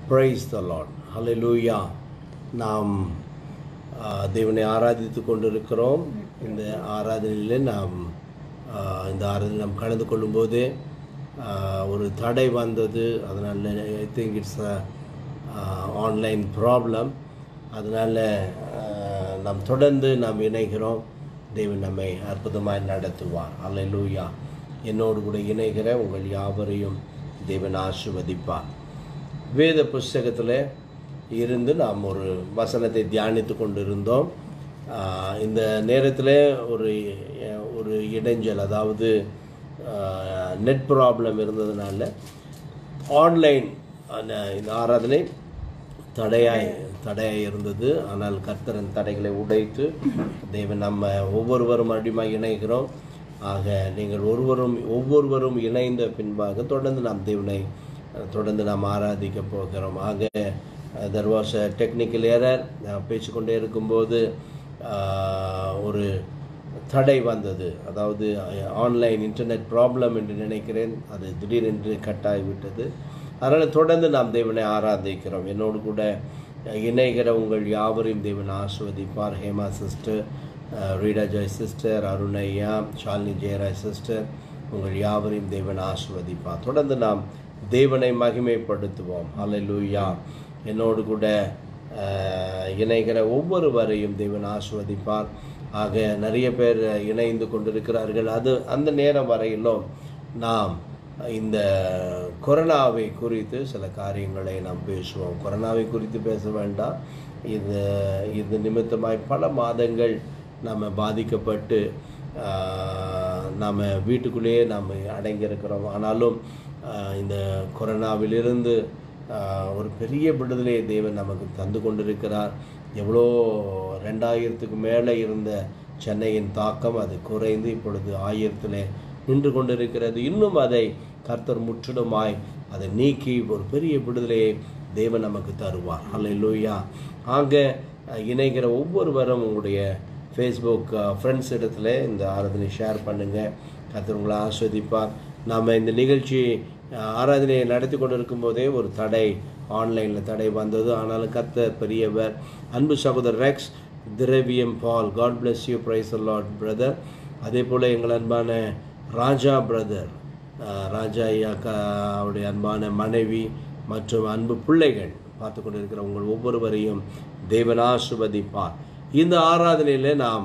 Praise the Lord ஹalleluya நாம் ஆ, தேவனை ஆராதித்து கொண்டிருக்கிறோம் இந்த ஆராதனையில் நாம் ஆ, இந்த ஆராதனை நாம் கலந்து கொள்ளும்போது ஆ, ஒரு தடை வந்தது அதனால் I think it's online problem அதனால் நாம் தொடர்ந்து நாம் இணைகிறோம் தேவன் நம்மை அற்புதமாய் நடத்துவார் அல்லேலூயா என்னோடு கூட இணைகிற உங்கள் யாவரையும் தேவன் ஆசிர்வதிப்பார் வேத புஸ்தகத்தில் இருந்து நாம் ஒரு வசனத்தை தியானித்து கொண்டிருந்தோம் ஆஹ் இந்த நேரத்தில் ஒரு ஒரு இடைஞ்சல் அதாவது நெட் ப்ராப்ளம் இருந்ததுனால ஆன்லைன் இந்த ஆராதனை தடையாய் தடையாய் இருந்தது ஆனால் கர்த்தரன் தடைகளை உடைத்து தேவன் நம்ம ஒவ்வொருவரும் மறுபடியும் இணைகிறோம் ஆக நீங்கள் ஒருவரும் ஒவ்வொருவரும் இணைந்த பின்பாக தொடர்ந்து நாம் தேவனை அஹ், தொடர்ந்து நாம் ஆராதிக்க போகிறோம் ஆக there was a technical error பேசிக்கொண்டே இருக்கும்போது ஆஹ், ஒரு தடை வந்தது அதாவது ஆன்லைன் இன்டர்நெட் ப்ராப்ளம் என்று நினைக்கிறேன் அது திடீரென்று கட்டாகிவிட்டது அதனால் தொடர்ந்து நாம் தேவனை ஆராதிக்கிறோம் என்னோடு கூட இணைகிற உங்கள் யாவரையும் தேவன் ஆஸ்வதிப்பார் Hema sister Rita Jai sister Arunaiah Shalini Jeyaraj sister உங்கள் யாவரையும் தேவன் ஆஸ்வதிப்பார் தொடர்ந்து நாம் தேவனை மகிமைப்படுத்துவோம் ஹalleluya என்னோடு கூட அஹ், இணைகிற ஒவ்வொருவரையும் தேவன் ஆஸ்வதிப்பார் ஆக நிறைய பேர் இணைந்து கொண்டிருக்கிறார்கள் அது அந்த நேரம் வரையிலும் நாம் இந்த கொரோனாவை குறித்து சில காரியங்களை நாம் பேசுவோம் கொரோனாவை குறித்து பேச வேண்டாம் இது இது நிமித்தமாய் பல மாதங்கள் நம்ம பாதிக்கப்பட்டு ஆஹ், நாம் வீட்டுக்குள்ளேயே நாம் அடங்கியிருக்கிறோம் ஆனாலும் ஆஹ், இந்த கொரோனாவிலிருந்து ஆஹ், ஒரு பெரிய விடுதலையை தேவன் நமக்கு தந்து கொண்டிருக்கிறார் எவ்வளோ ரெண்டாயிரத்துக்கு மேலே இருந்த சென்னையின் தாக்கம் அது குறைந்து இப்பொழுது ஆயிரத்தில் நின்று கொண்டிருக்கிறது இன்னும் அதை கர்த்தர் முற்றிலுமாய் அதை நீக்கி ஒரு பெரிய விடுதலையை தேவன் நமக்கு தருவார் அல்லேலூயா ஆக அஹ், இணைகிற ஒவ்வொருவரும் உங்களுடைய ஃபேஸ்புக் ஃப்ரெண்ட்ஸ் இடத்துல இந்த ஆராதனை ஷேர் பண்ணுங்கள் கர்த்தர் உங்களை ஆஸ்வதிப்பார் நாம் இந்த நிகழ்ச்சி அஹ், ஆராதனையை நடத்தி கொண்டிருக்கும் போதே ஒரு தடை ஆன்லைனில் தடை வந்தது ஆனாலும் கர்த்தர் பெரியவர் அன்பு சகோதரர் Rex Thiraviyam Paul God bless you praise Lord brother அதே போல் எங்கள் அன்பான ராஜா பிரதர் ராஜா ஐயாக்கா அவருடைய அன்பான மனைவி மற்றும் அன்பு பிள்ளைகள் பார்த்து கொண்டிருக்கிற உங்கள் ஒவ்வொருவரையும் தேவன் ஆசிர்வதிப்பார் இந்த ஆராதனையில் நாம்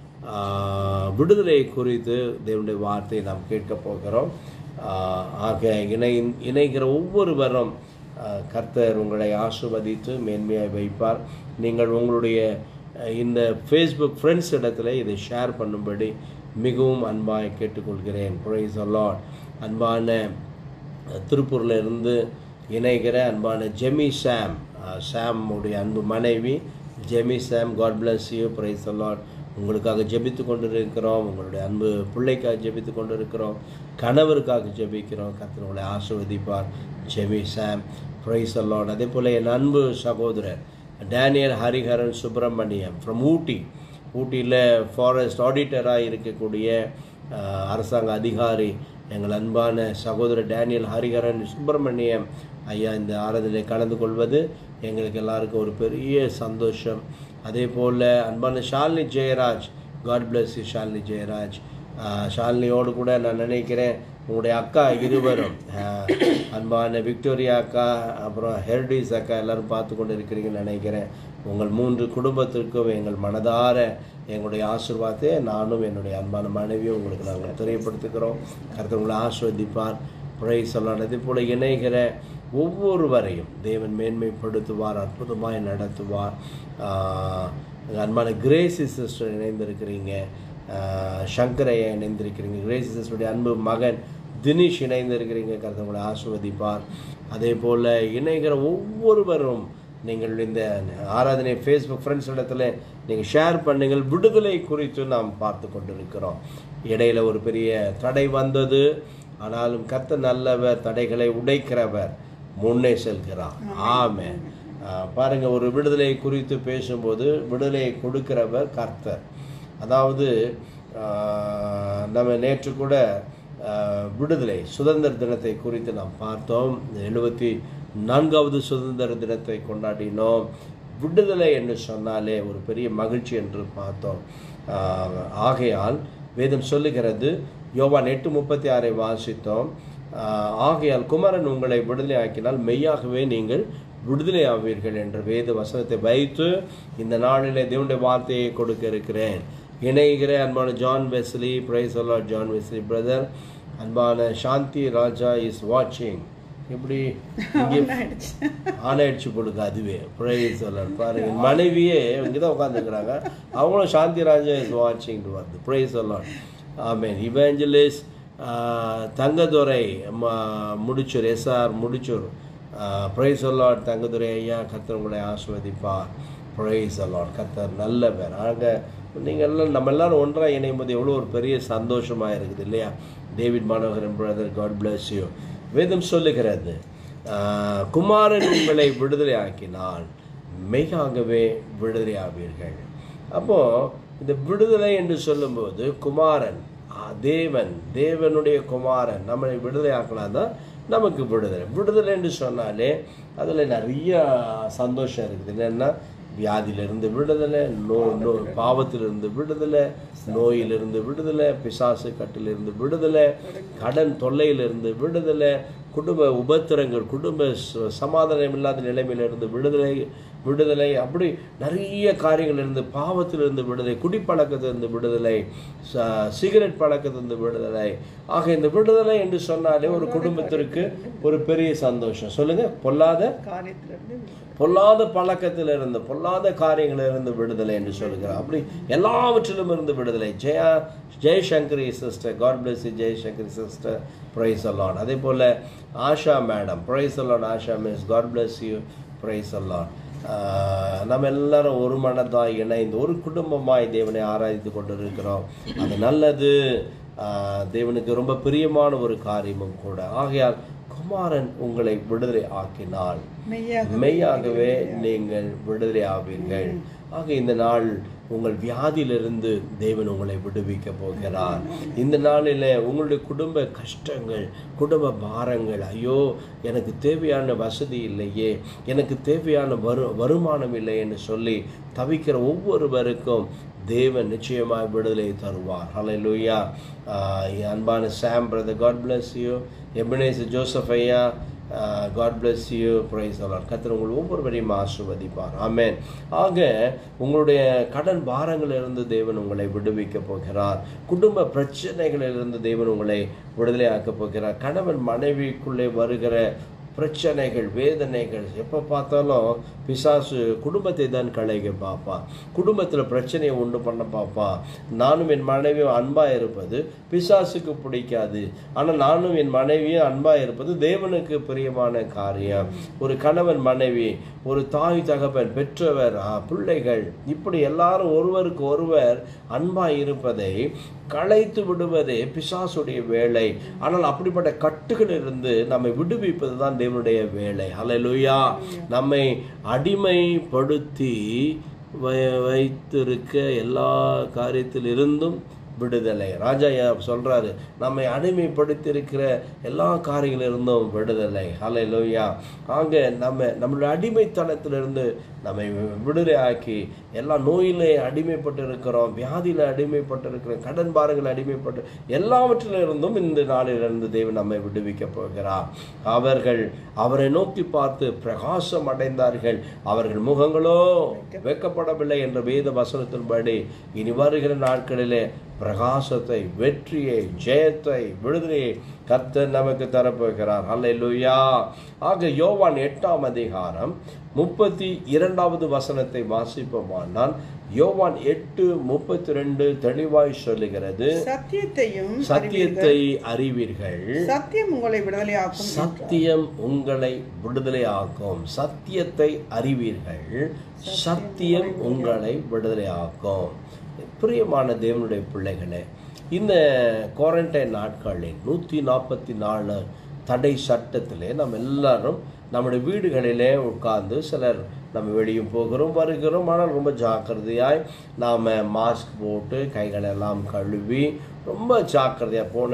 ஆஹ், விடுதலை குறித்து தேவனுடைய வார்த்தையை நாம் கேட்க போகிறோம் ஆஹ், ஆக இணை இணைகிற ஒவ்வொருவரும் ஆஹ், கர்த்தர் உங்களை ஆசிர்வதித்து மேன்மையாய் வைப்பார் நீங்கள் உங்களுடைய அஹ், இந்த ஃபேஸ்புக் ஃப்ரெண்ட்ஸ் இடத்துல இதை ஷேர் பண்ணும்படி மிகவும் அன்பாய் கேட்டுக்கொள்கிறேன் ப்ரைஸ் லார்ட் அன்பான அஹ், திருப்பூர்ல இருந்து இணைகிற அன்பான ஜெமி சாம் அஹ், சாம் உடைய அன்பு மனைவி Jemi Sam God bless you praise Lord உங்களுக்காக ஜெபித்து கொண்டிருக்கிறோம் உங்களுடைய அன்பு பிள்ளைக்காக ஜெபித்து கொண்டிருக்கிறோம் கணவருக்காக ஜெபிக்கிறோம் கர்த்தர் உங்களை ஆசிர்வதிப்பார் ஜெமி சாம் ப்ரைஸ் லார்ட் அதே போல் என் அன்பு சகோதரர் டேனியல் ஹரிஹரன் சுப்பிரமணியம் ஃப்ரம் ஊட்டி ஊட்டியில் ஃபாரஸ்ட் ஆடிட்டராக இருக்கக்கூடிய அஹ், அரசாங்க அதிகாரி எங்கள் அன்பான சகோதரர் டேனியல் ஹரிஹரன் சுப்பிரமணியம் ஐயா இந்த ஆராதனை கலந்து கொள்வது எங்களுக்கு எல்லாருக்கும் ஒரு பெரிய சந்தோஷம் அதே போல் அன்பான Shalini Jeyaraj God bless you Shalini Jeyaraj அஹ், ஷாலினியோடு கூட நான் நினைக்கிறேன் உங்களுடைய அக்கா இருவரும் அஹ், அன்பான விக்டோரியா அக்கா அப்புறம் ஹெர்டிஸ் அக்கா எல்லாரும் பார்த்து கொண்டு இருக்கிறீங்கன்னு நினைக்கிறேன் உங்கள் மூன்று குடும்பத்திற்கும் எங்கள் மனதார எங்களுடைய ஆசீர்வாதத்தை நானும் என்னுடைய அன்பான மனைவியும் உங்களுக்கு நாங்கள் தெரியப்படுத்துகிறோம் கருத்து உங்களை ஆஸ்வதிப்பார் புரை சொல்லலாம் அதே போல் இணைகிற ஒவ்வொருவரையும் தேவன் மேன்மைப்படுத்துவார் அற்புதமாய் நடத்துவார் ஆஹ், எங்கள் அன்பான கிரேசி சிஸ்டர் இணைந்திருக்கிறீங்க ஆஹ், சங்கரையா இணைந்திருக்கிறீங்க கிரேசி சிஸ்டருடைய அன்பு மகன் தினேஷ் இணைந்திருக்கிறீங்க கருத்து உங்களை ஆஸ்வதிப்பார் அதே போல் இணைகிற ஒவ்வொருவரும் நீங்கள் இந்த ஆராதனை ஃபேஸ்புக் ஃப்ரெண்ட்ஸ் இடத்துல நீங்கள் ஷேர் பண்ணுங்கள் விடுதலை குறித்து நாம் பார்த்து கொண்டிருக்கிறோம் இடையில ஒரு பெரிய தடை வந்தது ஆனாலும் கர்த்தர் நல்லவர் தடைகளை உடைக்கிறவர் முன்னே செல்கிறார் ஆமே பாருங்க ஒரு விடுதலை குறித்து பேசும்போது விடுதலையை கொடுக்கிறவர் கர்த்தர் அதாவது ஆஹ், நம்ம நேற்று கூட ஆஹ், விடுதலை சுதந்திர தினத்தை குறித்து நாம் பார்த்தோம் எழுபத்தி நான்காவது சுதந்திர தினத்தை கொண்டாடினோம் விடுதலை என்று சொன்னாலே ஒரு பெரிய மகிழ்ச்சி என்று பார்த்தோம் ஆஹ், ஆகையால் வேதம் சொல்லுகிறது யோவான் எட்டு முப்பத்தி ஆறை வாசித்தோம் ஆஹ், ஆகையால் குமரன் உங்களை விடுதலை ஆக்கினால் மெய்யாகவே நீங்கள் விடுதலை ஆவீர்கள் என்ற வேத வசனத்தை வைத்து இந்த நாளிலே தேவனுடைய வார்த்தையை கொடுக்க இருக்கிறேன் இணைகிற அன்பான John Wesley praise the Lord John Wesley brother அன்பான சாந்தி ராஜா இஸ் வாட்சிங் இப்படி இங்கே ஆன் ஆயிடுச்சு போடுங்க அதுவே பிரைஸ் அல்லாட் பாருங்க என் மனைவியே இங்கே தான் உட்காந்துருக்குறாங்க அவங்களும் சாந்தி ராஜா இஸ் வாட்சிங் வருது பிரைஸ் அல்லாட் ஆமேன் இவேஞ்சலிஸ் தங்கதுரை ம- Mudichur SR Mudichur praise the Lord Thangadurai ஐயா கர்த்தர் உங்களை ஆஸ்வதிப்பார் ப்ரைஸ் அல்லாட் கர்த்தர் நல்ல பேர் ஆக நீங்கள் எல்லாம் நம்ம எல்லாரும் ஒன்றாக இணையும் போது எவ்வளோ ஒரு பெரிய சந்தோஷமாக இருக்குது இல்லையா David Managaran brother God bless you வேதம் சொல்லுகிறது ஆஹ், குமாரன் உங்களை விடுதலை ஆக்கினால் மெய்யாகவே விடுதலை ஆவீர்கள் அப்போ இந்த விடுதலை என்று சொல்லும்போது குமாரன் ஆ, தேவன் தேவனுடைய குமாரன் நம்மளை விடுதலை ஆக்கினா தான் நமக்கு விடுதலை விடுதலை என்று சொன்னாலே அதில் நிறைய சந்தோஷம் இருக்குது என்னென்னா வியாதியிலிருந்து விடுதலை நோ நோ பாவத்திலிருந்து விடுதலை நோயிலிருந்து விடுதலை பிசாசு கட்டிலிருந்து விடுதலை கடன் தொல்லையிலிருந்து விடுதலை குடும்ப உபத்திரங்கள் குடும்ப ச- சமாதானம் இல்லாத நிலைமையிலிருந்து விடுதலை விடுதலை அப்படி நிறைய காரியங்கள் இருந்து பாவத்திலிருந்து விடுதலை குடிப்பழக்கத்திலிருந்து விடுதலை ச- சிகரெட் பழக்கத்திலிருந்து விடுதலை ஆக இந்த விடுதலை என்று சொன்னாலே ஒரு குடும்பத்திற்கு ஒரு பெரிய சந்தோஷம் சொல்லுங்க பொல்லாத காரியத்திலிருந்து பொல்லாத பழக்கத்தில் இருந்து பொல்லாத காரியங்களில் இருந்து விடுதலை என்று சொல்கிறார் அப்படி எல்லாவற்றிலும் இருந்து விடுதலை Jaya Jayashankari sister God bless Jayashankari sister praise அல்லான் அதே போல் ஆஷா மேடம் ப்ரைஸ் அல்லான் Asha miss God bless you praise அல்லான் நம்ம எல்லாரும் ஒரு மனதாய் இணைந்து ஒரு குடும்பமாய் தேவனை ஆராய்ந்து கொண்டு இருக்கிறோம் அது நல்லது ஆஹ் தேவனுக்கு ரொம்ப பிரியமான ஒரு காரியமும் கூட ஆகையால் குமாரன் உங்களை விடுதலை ஆக்கினாள் மெய்யாக மெய்யாகவே நீங்கள் விடுதலை ஆவீர்கள் ஆக இந்த நாள் உங்கள் வியாதியிலிருந்து தேவன் உங்களை விடுவிக்க போகிறார் இந்த நாளில் உங்களுடைய குடும்ப கஷ்டங்கள் குடும்ப பாரங்கள் ஐயோ எனக்கு தேவையான வசதி இல்லையே எனக்கு தேவையான வரு வருமானம் இல்லை என்று சொல்லி தவிக்கிற ஒவ்வொருவருக்கும் தேவன் நிச்சயமாக விடுதலை தருவார் ஹalleluya ஆஹ் என் அன்பான Sam brother God bless you Ebenezer Joseph ஐயா God bless you praise the Lord கர்த்தர் உங்கள் ஒவ்வொருவரையும் ஆசிர்வதிப்பார் ஆமென் ஆக உங்களுடைய கடன் பாரங்களிலிருந்து தேவன் உங்களை விடுவிக்க போகிறார் குடும்ப பிரச்சனைகளிலிருந்து தேவன் உங்களை விடுதலையாக்கப் போகிறார் கணவன் மனைவிக்குள்ளே வருகிற பிரச்சனைகள் வேதனைகள் எப்போ பார்த்தாலும் பிசாசு குடும்பத்தை தான் களைக பார்ப்பான் குடும்பத்தில் பிரச்சனையை உண்டு பண்ண பார்ப்பான் நானும் என் மனைவியும் அன்பாக இருப்பது பிசாசுக்கு பிடிக்காது ஆனால் நானும் என் மனைவியும் அன்பாக இருப்பது தேவனுக்கு பிரியமான காரியம் ஒரு கணவன் மனைவி ஒரு தாய் தகப்பன் பெற்றவர் ஆ, பிள்ளைகள் இப்படி எல்லாரும் ஒருவருக்கு ஒருவர் அன்பாய் இருப்பதை களைத்து விடுவதே பிசாசுடைய வேலை ஆனால் அப்படிப்பட்ட கட்டுகளிலிருந்து நம்மை விடுவிப்பது தான் தேவனுடைய வேலை ஹalleluya நம்மை அடிமைப்படுத்தி வை- வைத்திருக்க எல்லா காரியத்திலிருந்தும் விடுதலை ராஜா ஐயா சொல்றாரு நம்மை அடிமைப்படுத்தியிருக்கிற எல்லா காரியங்களிலிருந்தும் விடுதலை ஹalleluya ஆக நம்ம நம்மளுடைய அடிமைத்தனத்திலிருந்து நம்மை விடுதலை ஆக்கி எல்லா நோயிலே அடிமைப்பட்டு இருக்கிறோம் வியாதியில் அடிமைப்பட்டு இருக்கிறோம் கடன் பாரங்கள் அடிமைப்பட்டு எல்லாவற்றிலிருந்தும் இந்த நாளிலிருந்து தேவன் நம்மை விடுவிக்க போகிறார் அவர்கள் அவரை நோக்கி பார்த்து பிரகாசம் அடைந்தார்கள் அவர்கள் முகங்களோ வெக்கப்படவில்லை என்ற வேத வசனத்தின்படி இனி வருகிற நாட்களிலே பிரகாசத்தை வெற்றியை ஜெயத்தை விடுதலையை கர்த்தர் நமக்கு தரப்போகிறார் அல்லேலூயா ஆக யோவான் எட்டாம் அதிகாரம் முப்பத்தி இரண்டாவது வசனத்தை வாசிப்போமானால் யோவான் எட்டு முப்பத்தி ரெண்டு தெளிவாய் சொல்லுகிறது சத்தியத்தையும் சத்தியத்தை அறிவீர்கள் சத்தியம் உங்களை விடுதலையாக்கும் சத்தியம் உங்களை விடுதலையாக்கும் சத்தியத்தை அறிவீர்கள் சத்தியம் உங்களை விடுதலையாக்கும் பிரியமான தேவனுடைய பிள்ளைகளே இந்த குவாரண்டைன் நாட்களில் நூற்றி நாற்பத்தி நாலு தடை சட்டத்திலே நம்ம எல்லாரும் நம்முடைய வீடுகளிலே உட்கார்ந்து சிலர் நம்ம வெளியும் போகிறோம் வருகிறோம் ஆனால் ரொம்ப ஜாக்கிரதையாய் நாம் மாஸ்க் போட்டு கைகளெல்லாம் கழுவி ரொம்ப ஜாக்கிரதையாக போன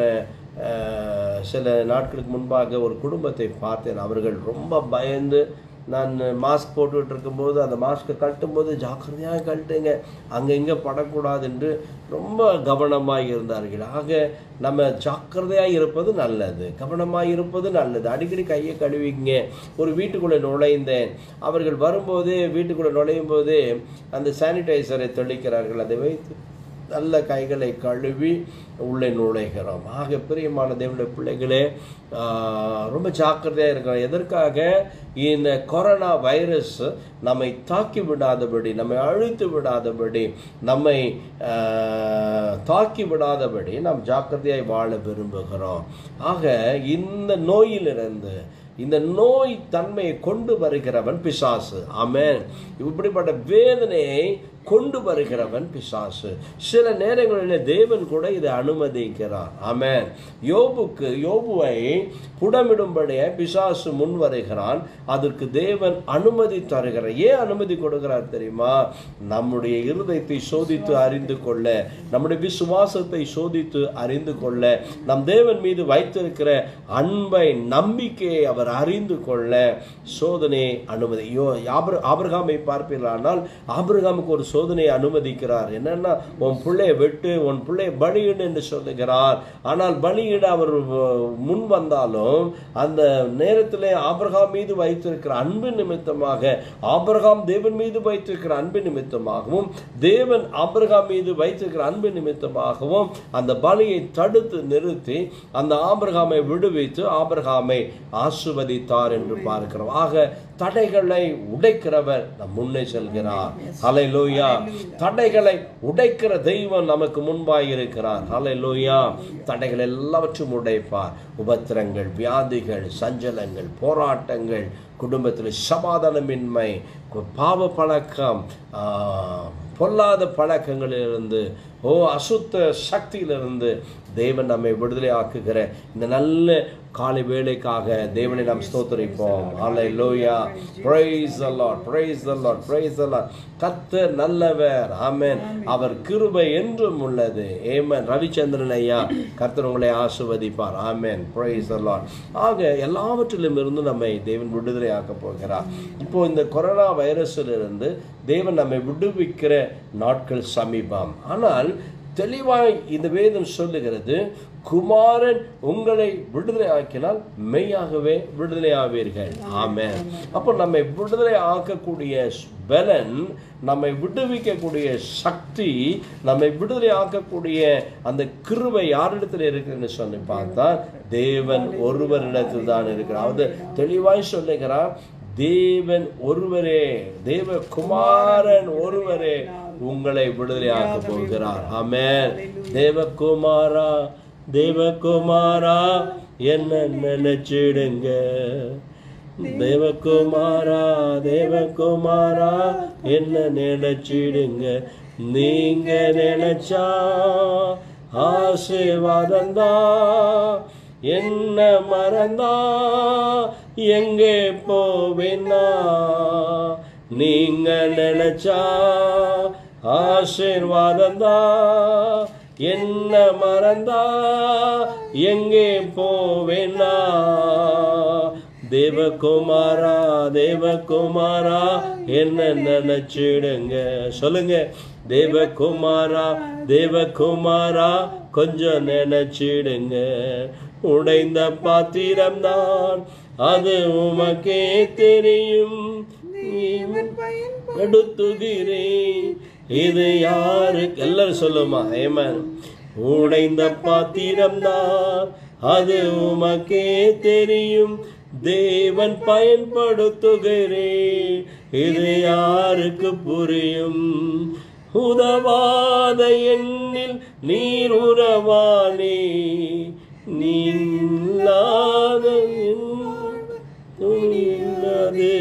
அஹ், சில நாட்களுக்கு முன்பாக ஒரு குடும்பத்தை பார்த்தேன் அவர்கள் ரொம்ப பயந்து நான் மாஸ்க் போட்டுக்கிட்டு இருக்கும்போது அந்த மாஸ்க்கை கட்டும்போது ஜாக்கிரதையாக கழட்டுங்க அங்கே இங்கே படக்கூடாது என்று ரொம்ப கவனமாக இருந்தார்கள் ஆக நம்ம ஜாக்கிரதையாக இருப்பது நல்லது கவனமாக இருப்பது நல்லது அடிக்கடி கையை கழுவிங்க ஒரு வீட்டுக்குள்ளே நுழைந்தேன் அவர்கள் வரும்போது வீட்டுக்குள்ளே நுழையும் போது அந்த சானிடைசரை தெளிக்கிறார்கள் அதை வைத்து நல்ல கைகளை கழுவி உள்ளே நுழைகிறோம் ஆக பிரியமான தேவனுடைய பிள்ளைகளே ஆஹ், ரொம்ப ஜாக்கிரதையாக இருக்கிறோம் எதற்காக இந்த கொரோனா வைரஸ் நம்மை தாக்கி விடாதபடி நம்மை அழித்து விடாதபடி நம்மை ஆஹ், தாக்கி விடாதபடி நாம் ஜாக்கிரதையாய் வாழ விரும்புகிறோம் ஆக இந்த நோயிலிருந்து இந்த நோய் தன்மையை கொண்டு வருகிறவன் பிசாசு ஆமென் இப்படிப்பட்ட வேதனையை கொண்டு வருகிறவன் பிசாசு சில நேரங்களில் தேவன் கூட இதை அனுமதிக்கிறார் ஆமென் யோபுக்கு யோபுவை புடமிடும்படியே பிசாசு முன் வருகிறான் அதற்கு தேவன் அனுமதி தருகிறார் ஏன் அனுமதி கொடுக்கிறார் தெரியுமா நம்முடைய இருதயத்தை சோதித்து அறிந்து கொள்ள நம்முடைய விசுவாசத்தை சோதித்து அறிந்து கொள்ள நம் தேவன் மீது வைத்திருக்கிற அன்பை நம்பிக்கையை அவர் அறிந்து கொள்ள சோதனை அனுமதி யோ ஆபிர- ஆபிரகாமை பார்ப்பீர்களானால் ஆபிரகாமுக்கு ஒரு சோதனையை அனுமதிக்கிறார் என்னன்னா உன் பிள்ளையை வெட்டு உன் பிள்ளையை பலியிடு என்று சொல்லுகிறார் ஆனால் பலியிட அவர் அஹ், முன் வந்தாலும் அந்த நேரத்திலே ஆபிரகாம் மீது வைத்திருக்கிற அன்பு நிமித்தமாக ஆபிரகாம் தேவன் மீது வைத்திருக்கிற அன்பு நிமித்தமாகவும் தேவன் ஆபிரகாம் மீது வைத்திருக்கிற அன்பு நிமித்தமாகவும் அந்த பலியை தடுத்து நிறுத்தி அந்த ஆபிரகாமை விடுவித்து ஆபிரகாமை ஆசுவதித்தார் என்று பார்க்கிறோம் ஆக தடைகளை உடைக்கிறவர் நம் முன்னே செல்கிறார் ஹalleluya தடைகளை உடைக்கிற தெய்வம் நமக்கு முன்பாய் இருக்கிறார் ஹalleluya தடைகள் எல்லாவற்றும் உடைப்பார் உபத்திரங்கள் வியாதிகள் சஞ்சலங்கள் போராட்டங்கள் குடும்பத்தில் சமாதானமின்மை கு- பாவ பழக்கம் ஆ, பொல்லாத பழக்கங்களிலிருந்து ஓ அசுத்த சக்தியிலிருந்து தேவன் நம்மை விடுதலை ஆக்குகிற இந்த நல்ல காலை வேலைக்காக தேவனை நாம் ஸ்தோத்தரிப்போம் ஹalleluya praise the lord praise the lord praise the lord கர்த்தர் நல்லவர் ஆமென் அவர் கிருபை என்றும் உள்ளது ஏமன் ரவிச்சந்திரன் ஐயா கர்த்தர் உங்களை ஆசிர்வதிப்பார் ஆமென் praise the lord ஆக எல்லாவற்றிலும் இருந்து நம்மை தேவன் விடுதலை ஆக்க போகிறார் இப்போ இந்த கொரோனா வைரஸிலிருந்து தேவன் நம்மை விடுவிக்கிற நாட்கள் சமீபம் ஆனால் தெளிவாய் இந்த வேதம் சொல்லுகிறது குமாரன் உங்களை விடுதலை ஆக்கினால் மெய்யாகவே விடுதலை ஆவீர்கள் ஆமென் அப்போ நம்மை விடுதலை ஆக்கக்கூடிய பலன் நம்மை விடுவிக்கக்கூடிய சக்தி நம்மை விடுதலை ஆக்கக்கூடிய அந்த கிருபை யாரிடத்தில் இருக்குன்னு சொல்லி பார்த்தா தேவன் ஒருவரிடத்தில் தான் இருக்கிறார் அதாவது தெளிவாய் சொல்லுகிறார் தேவன் ஒருவரே தேவ குமாரன் ஒருவரே உங்களை விடுதலையாக்க போகிறார் ஆமென் தேவகுமாரா தேவகுமாரா என்ன நினைச்சிடுங்க தேவகுமாரா தேவகுமாரா என்ன நினைச்சிடுங்க நீங்க நினைச்சா ஆசீர்வாதம் தான் என்ன மறந்தா எங்கே போவேனா நீங்க நினைச்சா ஆசீர்வாதம் தான் என்ன மறந்தா எங்கே போவேனா தேவகுமாரா தேவகுமாரா என்ன நினைச்சிடுங்க சொல்லுங்க தேவகுமாரா தேவகுமாரா கொஞ்சம் நினைச்சிடுங்க உடைந்த பாத்திரம் தான் அது உமக்கே தெரியும் தேவன் பயன் எடுத்துகிறேன் இது யாருக்கு எல்லாரும் சொல்லுமா ஏமன் உடைந்த பாத்திரம் தான் அது உமக்கே தெரியும் தேவன் பயன்படுத்துகிறேன் இது யாருக்கு புரியும் உதவாத எண்ணில் நீர் உறவானே நீ இல்லாத என் துணியாதே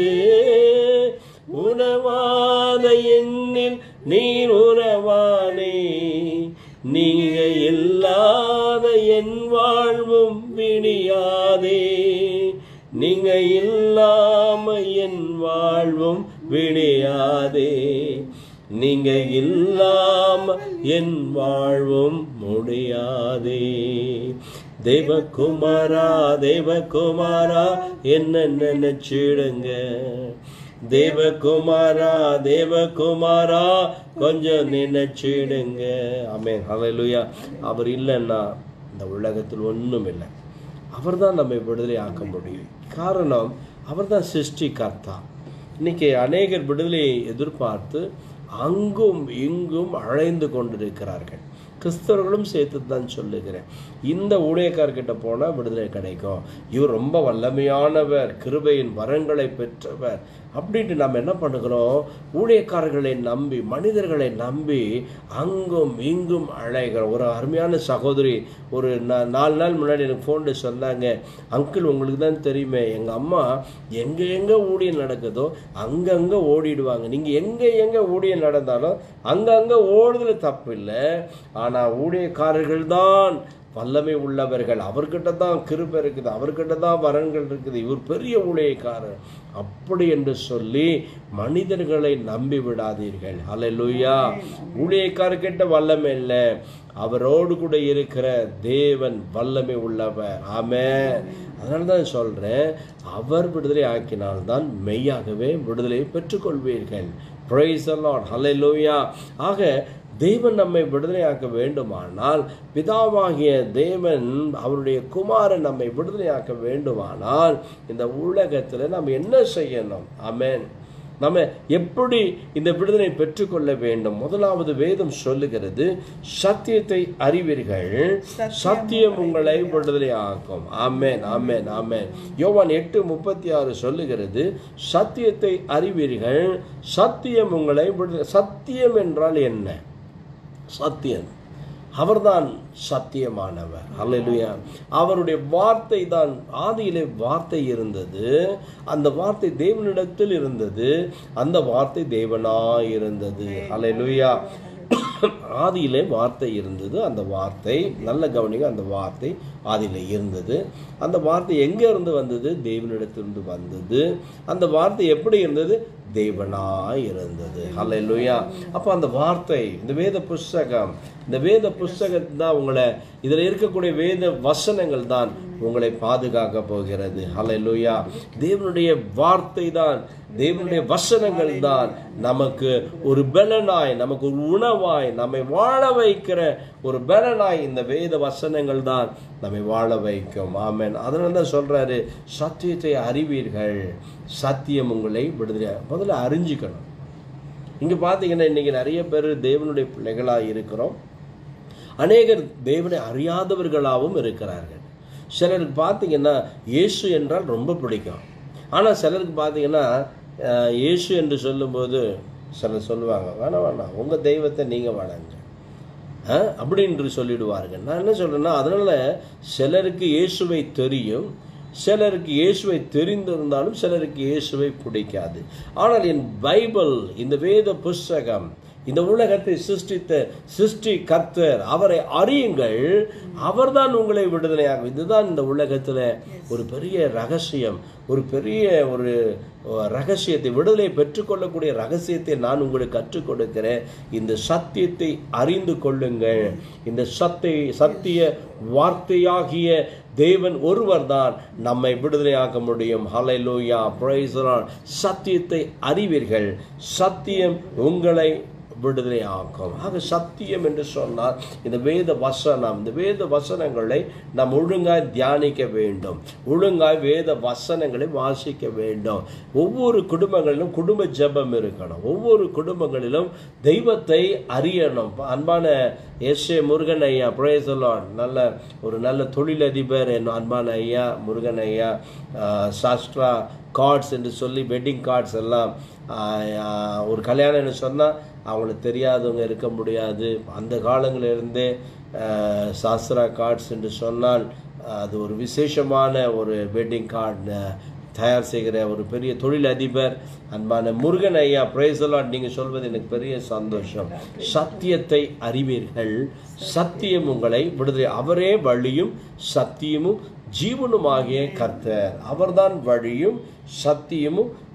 உணவாத எண்ணில் நீர் உறவானே நீங்க இல்லாத என் வாழ்வும் விடியாதே நீங்க இல்லாம என் வாழ்வும் விடியாதே நீங்க இல்லாம என் வாழ்வும் முடியாதே தேவகுமாரா தேவகுமாரா என்ன நினைச்சிடுங்க தேவகுமாரா தேவகுமாரா கொஞ்சம் நினைச்சிடுங்க ஆமென் ஹalleluya அவர் இல்லைன்னா இந்த உலகத்தில் ஒன்றும் இல்லை அவர்தான் நம்மை விடுதலை ஆக்க முடியும் காரணம் அவர்தான் சிருஷ்டிகர்த்தா இன்னைக்கு அநேகர் விடுதலையை எதிர்பார்த்து அங்கும் இங்கும் அழைந்து கொண்டிருக்கிறார்கள் கிறிஸ்தவர்களும் சேர்த்து தான் சொல்லுகிறேன் இந்த ஊழியக்காரர்கிட்ட போனால் விடுதலை கிடைக்கும் இவர் ரொம்ப வல்லமையானவர் கிருபையின் வரங்களை பெற்றவர் அப்படின்ட்டு நம்ம என்ன பண்ணுகிறோம் ஊழியக்காரர்களை நம்பி மனிதர்களை நம்பி அங்கும் இங்கும் அழைகிறோம் ஒரு அருமையான சகோதரி ஒரு நா- நாலு நாள் முன்னாடி எனக்கு ஃபோனில் சொன்னாங்க அங்கிள் உங்களுக்கு தான் தெரியுமே எங்கள் அம்மா எங்கே எங்கே ஊழியம் நடக்குதோ அங்கங்கே ஓடிடுவாங்க நீங்கள் எங்கே எங்கே ஊழியம் நடந்தாலும் அங்கங்கே ஓடுதல தப்பு இல்லை ஆனால் ஊழியக்காரர்கள் தான் வல்லமை உள்ளவர்கள் அவர்கிட்ட தான் கிருபை இருக்குது அவர்கிட்ட தான் வரன்கள் இருக்குது இவர் பெரிய ஊழியக்காரர் அப்படி என்று சொல்லி மனிதர்களை நம்பி விடாதீர்கள் அல்லேலூயா ஊழியக்காரர்கிட்ட வல்லமை இல்லை அவரோடு கூட இருக்கிற தேவன் வல்லமை உள்ளவர் ஆமென் அதனால தான் சொல்றேன் அவர் விடுதலை ஆக்கினால்தான் மெய்யாகவே விடுதலையை பெற்றுக்கொள்வீர்கள் Praise the Lord. Hallelujah. ஆக தேவன் நம்மை விடுதலையாக்க வேண்டுமானால் பிதாவாகிய தேவன் அவருடைய குமாரன் நம்மை விடுதலையாக்க வேண்டுமானால் இந்த உலகத்தில் நாம் என்ன செய்யணும் ஆமென் நம்ம எப்படி இந்த விடுதலை பெற்றுக்கொள்ள வேண்டும் முதலாவது வேதம் சொல்லுகிறது சத்தியத்தை அறிவீர்கள் சத்தியம் உங்களை விடுதலை ஆக்கும் ஆமென் ஆமென் ஆமென் யோவான் எட்டு முப்பத்தி ஆறு சொல்லுகிறது சத்தியத்தை அறிவீர்கள் சத்தியம் உங்களை விடுதலை சத்தியம் என்றால் என்ன சத்தியம் அவர்தான் சத்தியமானவர் அல்லேலூயா அவருடைய வார்த்தை தான் ஆதியிலே வார்த்தை இருந்தது அந்த வார்த்தை தேவனிடத்தில் இருந்தது அந்த வார்த்தை தேவனாய் இருந்தது அல்லேலூயா ஆதியிலே வார்த்தை இருந்தது அந்த வார்த்தை நல்ல கவனிங்க அந்த வார்த்தை ஆதியிலே இருந்தது அந்த வார்த்தை எங்கே இருந்து வந்தது தேவனிடத்திலிருந்து வந்தது அந்த வார்த்தை எப்படி இருந்தது தேவனாய் இருந்தது அல்லேலூயா அப்போ அந்த வார்த்தை இந்த வேத புஸ்தகம் இந்த வேத புஸ்தகம் தான் உங்களை இதில் இருக்கக்கூடிய வேத வசனங்கள் தான் உங்களை பாதுகாக்க போகிறது அல்லேலூயா தேவனுடைய வார்த்தை தான் தேவனுடைய வசனங்கள் தான் நமக்கு ஒரு பலனாய் நமக்கு ஒரு உணவாய் நம்மை வாழ வைக்கிற ஒரு பலனாய் இந்த வேத வசனங்கள் தான் நம்மை வாழ வைக்கும் ஆமென் அதனால தான் சொல்றாரு சத்தியத்தை அறிவீர்கள் சத்தியம் உங்களை விடுதலை முதல்ல அறிஞ்சிக்கணும் இங்க பார்த்தீங்கன்னா இன்னைக்கு நிறைய பேர் தேவனுடைய பிள்ளைகளாக இருக்கிறோம் அநேகர் தேவனை அறியாதவர்களாகவும் இருக்கிறார்கள் சிலருக்கு பார்த்தீங்கன்னா இயேசு என்றால் ரொம்ப பிடிக்கும் ஆனால் சிலருக்கு பார்த்தீங்கன்னா அஹ், இயேசு என்று சொல்லும்போது சிலர் சொல்லுவாங்க வேணாம் வேணாம் உங்கள் தெய்வத்தை நீங்கள் வணங்க ஆ, அப்படின்னு சொல்லிடுவார்கள் நான் என்ன சொல்றேன்னா அதனால சிலருக்கு இயேசுவை தெரியும் சிலருக்கு இயேசுவை தெரிந்திருந்தாலும் சிலருக்கு இயேசுவை பிடிக்காது ஆனால் என் பைபிள் இந்த வேத புஸ்தகம் இந்த உலகத்தை சிருஷ்டித்த சிருஷ்டி கர்த்தர் அவரை அறியுங்கள் அவர்தான் உங்களை விடுதலையாகும் இதுதான் இந்த உலகத்துல ஒரு பெரிய ரகசியம் ஒரு பெரிய ஒரு அஹ், ரகசியத்தை விடுதலை பெற்றுக்கொள்ளக்கூடிய ரகசியத்தை நான் உங்களுக்கு கற்றுக் கொடுக்கிறேன் இந்த சத்தியத்தை அறிந்து கொள்ளுங்கள் இந்த சத்தை சத்திய வார்த்தையாகிய தேவன் ஒருவர்தான் நம்மை விடுதலையாக்க முடியும் ஹalleluya praise the Lord சத்தியத்தை அறிவீர்கள் சத்தியம் உங்களை விடுதலை ஆக்கும் ஆக சத்தியம் என்று சொன்னால் இந்த வேத வசனம் இந்த வேத வசனங்களை நாம் ஒழுங்காய் தியானிக்க வேண்டும் ஒழுங்காய் வேத வசனங்களை வாசிக்க வேண்டும் ஒவ்வொரு குடும்பங்களிலும் குடும்ப ஜெபம் இருக்கணும் ஒவ்வொரு குடும்பங்களிலும் தெய்வத்தை அறியணும் அன்பான எஸ் ஏ முருகன் ஐயா பிரேசலான் நல்ல ஒரு நல்ல தொழிலதிபர் என் அன்பான ஐயா முருகன் ஐயா ஆஹ், சாஸ்ட்ரா கார்ட்ஸ் என்று சொல்லி வெட்டிங் கார்ட்ஸ் எல்லாம் ஆஹ், ஆஹ், ஒரு கல்யாணம்னு சொன்னால் அவங்களுக்கு தெரியாதவங்க இருக்க முடியாது அந்த காலங்களிலிருந்தே ஆஹ், சாஸ்திரா கார்ட்ஸ் என்று சொன்னால் அது ஒரு விசேஷமான ஒரு வெட்டிங் கார்டு தயார் செய்கிற ஒரு பெரிய தொழிலதிபர் அன்பான முருகன் ஐயா பிரேசலாட் நீங்கள் சொல்வது எனக்கு பெரிய சந்தோஷம் சத்தியத்தை அறிவீர்கள் சத்தியம் உங்களை விடுதலை அவரே வழியும் சத்தியமும் ஜீவனுமாகிய கர்த்தர் அவர்தான் வழியும் சத்தியமும்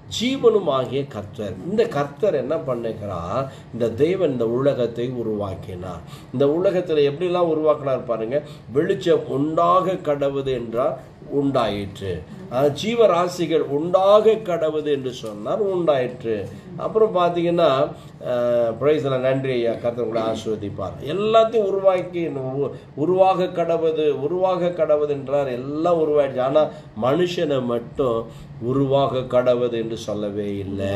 ஜீவனும் ஆகிய கர்த்தர் இந்த கர்த்தர் என்ன பண்ணுகிறார் இந்த தேவன் இந்த உலகத்தை உருவாக்கினார் இந்த உலகத்தில் எப்படிலாம் உருவாக்கினார் பாருங்க வெளிச்சம் உண்டாக கடவுது என்றால் உண்டாயிற்று அஹ் ஜீவராசிகள் உண்டாக கடவுது என்று சொன்னார் உண்டாயிற்று அப்புறம் பார்த்தீங்கன்னா பிரைஸில் நன்றி ஐயா கர்த்தர் உங்களை ஆசிர்வதிப்பார் எல்லாத்தையும் உருவாக்கி உரு- உருவாக கடவுது உருவாக கடவுது என்றார் எல்லாம் உருவாயிடுச்சு ஆனால் மனுஷனை மட்டும் உருவாக கடவுது என்று சொல்லவே இல்லை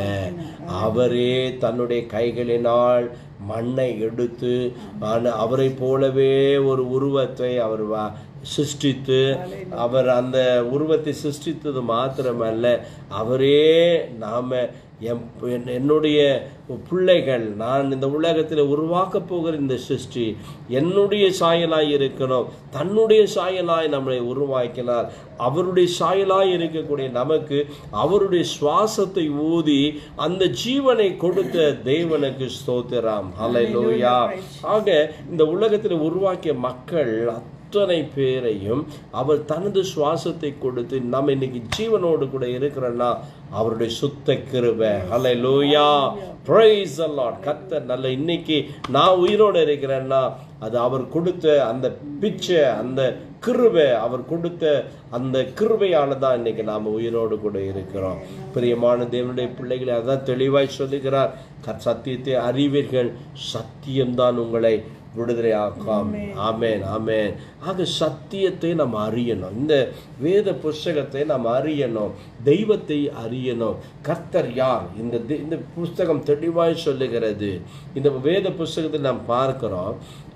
அவரே தன்னுடைய கைகளினால் மண்ணை எடுத்து ஆன- அவரைப் போலவே ஒரு உருவத்தை அவர் வா- சிருஷ்டித்து அவர் அந்த உருவத்தை சிருஷ்டித்தது மாத்திரமல்ல அவரே நாம எம் என்- என்னுடைய பிள்ளைகள் நான் இந்த உலகத்தில் உருவாக்கப் போகிற இந்த சிருஷ்டி என்னுடைய சாயலாய் இருக்கணும் தன்னுடைய சாயலாய் நம்மளை உருவாக்கினார் அவருடைய சாயலாய் இருக்கக்கூடிய நமக்கு அவருடைய சுவாசத்தை ஊதி அந்த ஜீவனை கொடுத்த தேவனுக்கு ஸ்தோத்திரம் ஹalleluya ஆக இந்த உலகத்தில் உருவாக்கிய மக்கள் அத்தனை பேரையும் அவர் தனது சுவாசத்தை கொடுத்து நம்ம இன்னைக்கு ஜீவனோடு கூட இருக்கிறோன்னா அவருடைய சுத்த கிருபை ஹalleluya praise the lord கர்த்தர் நல்ல இன்னைக்கு நான் உயிரோடு இருக்கிறேன்னா அது அவர் கொடுத்த அந்த பிச்சை அந்த கிருபை அவர் கொடுத்த அந்த கிருபையால தான் இன்னைக்கு நாம் உயிரோடு கூட இருக்கிறோம் பிரியமான தேவனுடைய பிள்ளைகளை அதான் தெளிவாய் சொல்லுகிறார் கர் சத்தியத்தை அறிவீர்கள் சத்தியம்தான் உங்களை விடுதலை ஆக்காம் ஆமேன் ஆமேன் ஆக சத்தியத்தை நாம் அறியணும் இந்த வேத புஸ்தகத்தை நாம் அறியணும் தெய்வத்தை அறியணும் கர்த்தர் யார் இந்த தெ- இந்த புஸ்தகம் தெளிவாய் சொல்லுகிறது இந்த வேத புஸ்தகத்தில் நாம் பார்க்கிறோம்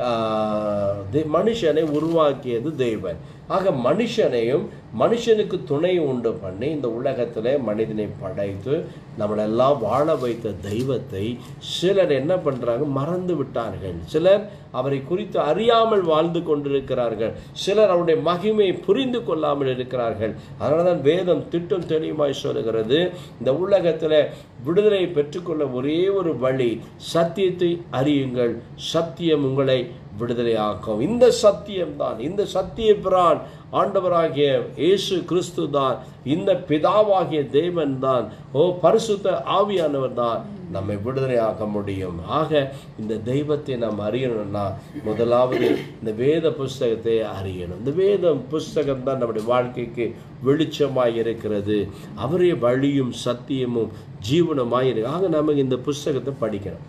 ஆஹ், தெ- மனுஷனை உருவாக்கியது தெய்வன் ஆக மனுஷனையும் மனுஷனுக்கு துணை உண்டு பண்ணி இந்த உலகத்தில் மனிதனை படைத்து நம்மளெல்லாம் வாழ வைத்த தெய்வத்தை சிலர் என்ன பண்றாங்க மறந்து விட்டார்கள் சிலர் அவரை குறித்து அறியாமல் வாழ்ந்து கொண்டிருக்கிறார்கள் சிலர் அவருடைய மகிமையை புரிந்து கொள்ளாமல் இருக்கிறார்கள் அதனால தான் வேதம் திட்டம் தெளிவாய் சொல்லுகிறது இந்த உலகத்தில் விடுதலை பெற்றுக்கொள்ள ஒரே ஒரு வழி சத்தியத்தை அறியுங்கள் சத்தியம் உங்களை விடுதலையாக்கும் இந்த சத்தியம்தான் இந்த சத்திய பிரான் ஆண்டவராகிய இயேசு கிறிஸ்து தான் இந்த பிதாவாகிய தேவன் தான் ஓ பரிசுத்த ஆவியானவர் தான் நம்மை விடுதலையாக்க முடியும் ஆக இந்த தெய்வத்தை நாம் அறியணும்னா முதலாவது இந்த வேத புஸ்தகத்தை அறியணும் இந்த வேத புஸ்தகம் தான் நம்முடைய வாழ்க்கைக்கு வெளிச்சமாய் இருக்கிறது அவரே வழியும் சத்தியமும் ஜீவனமாய் இருக்கு ஆக நம்ம இந்த புஸ்தகத்தை படிக்கணும்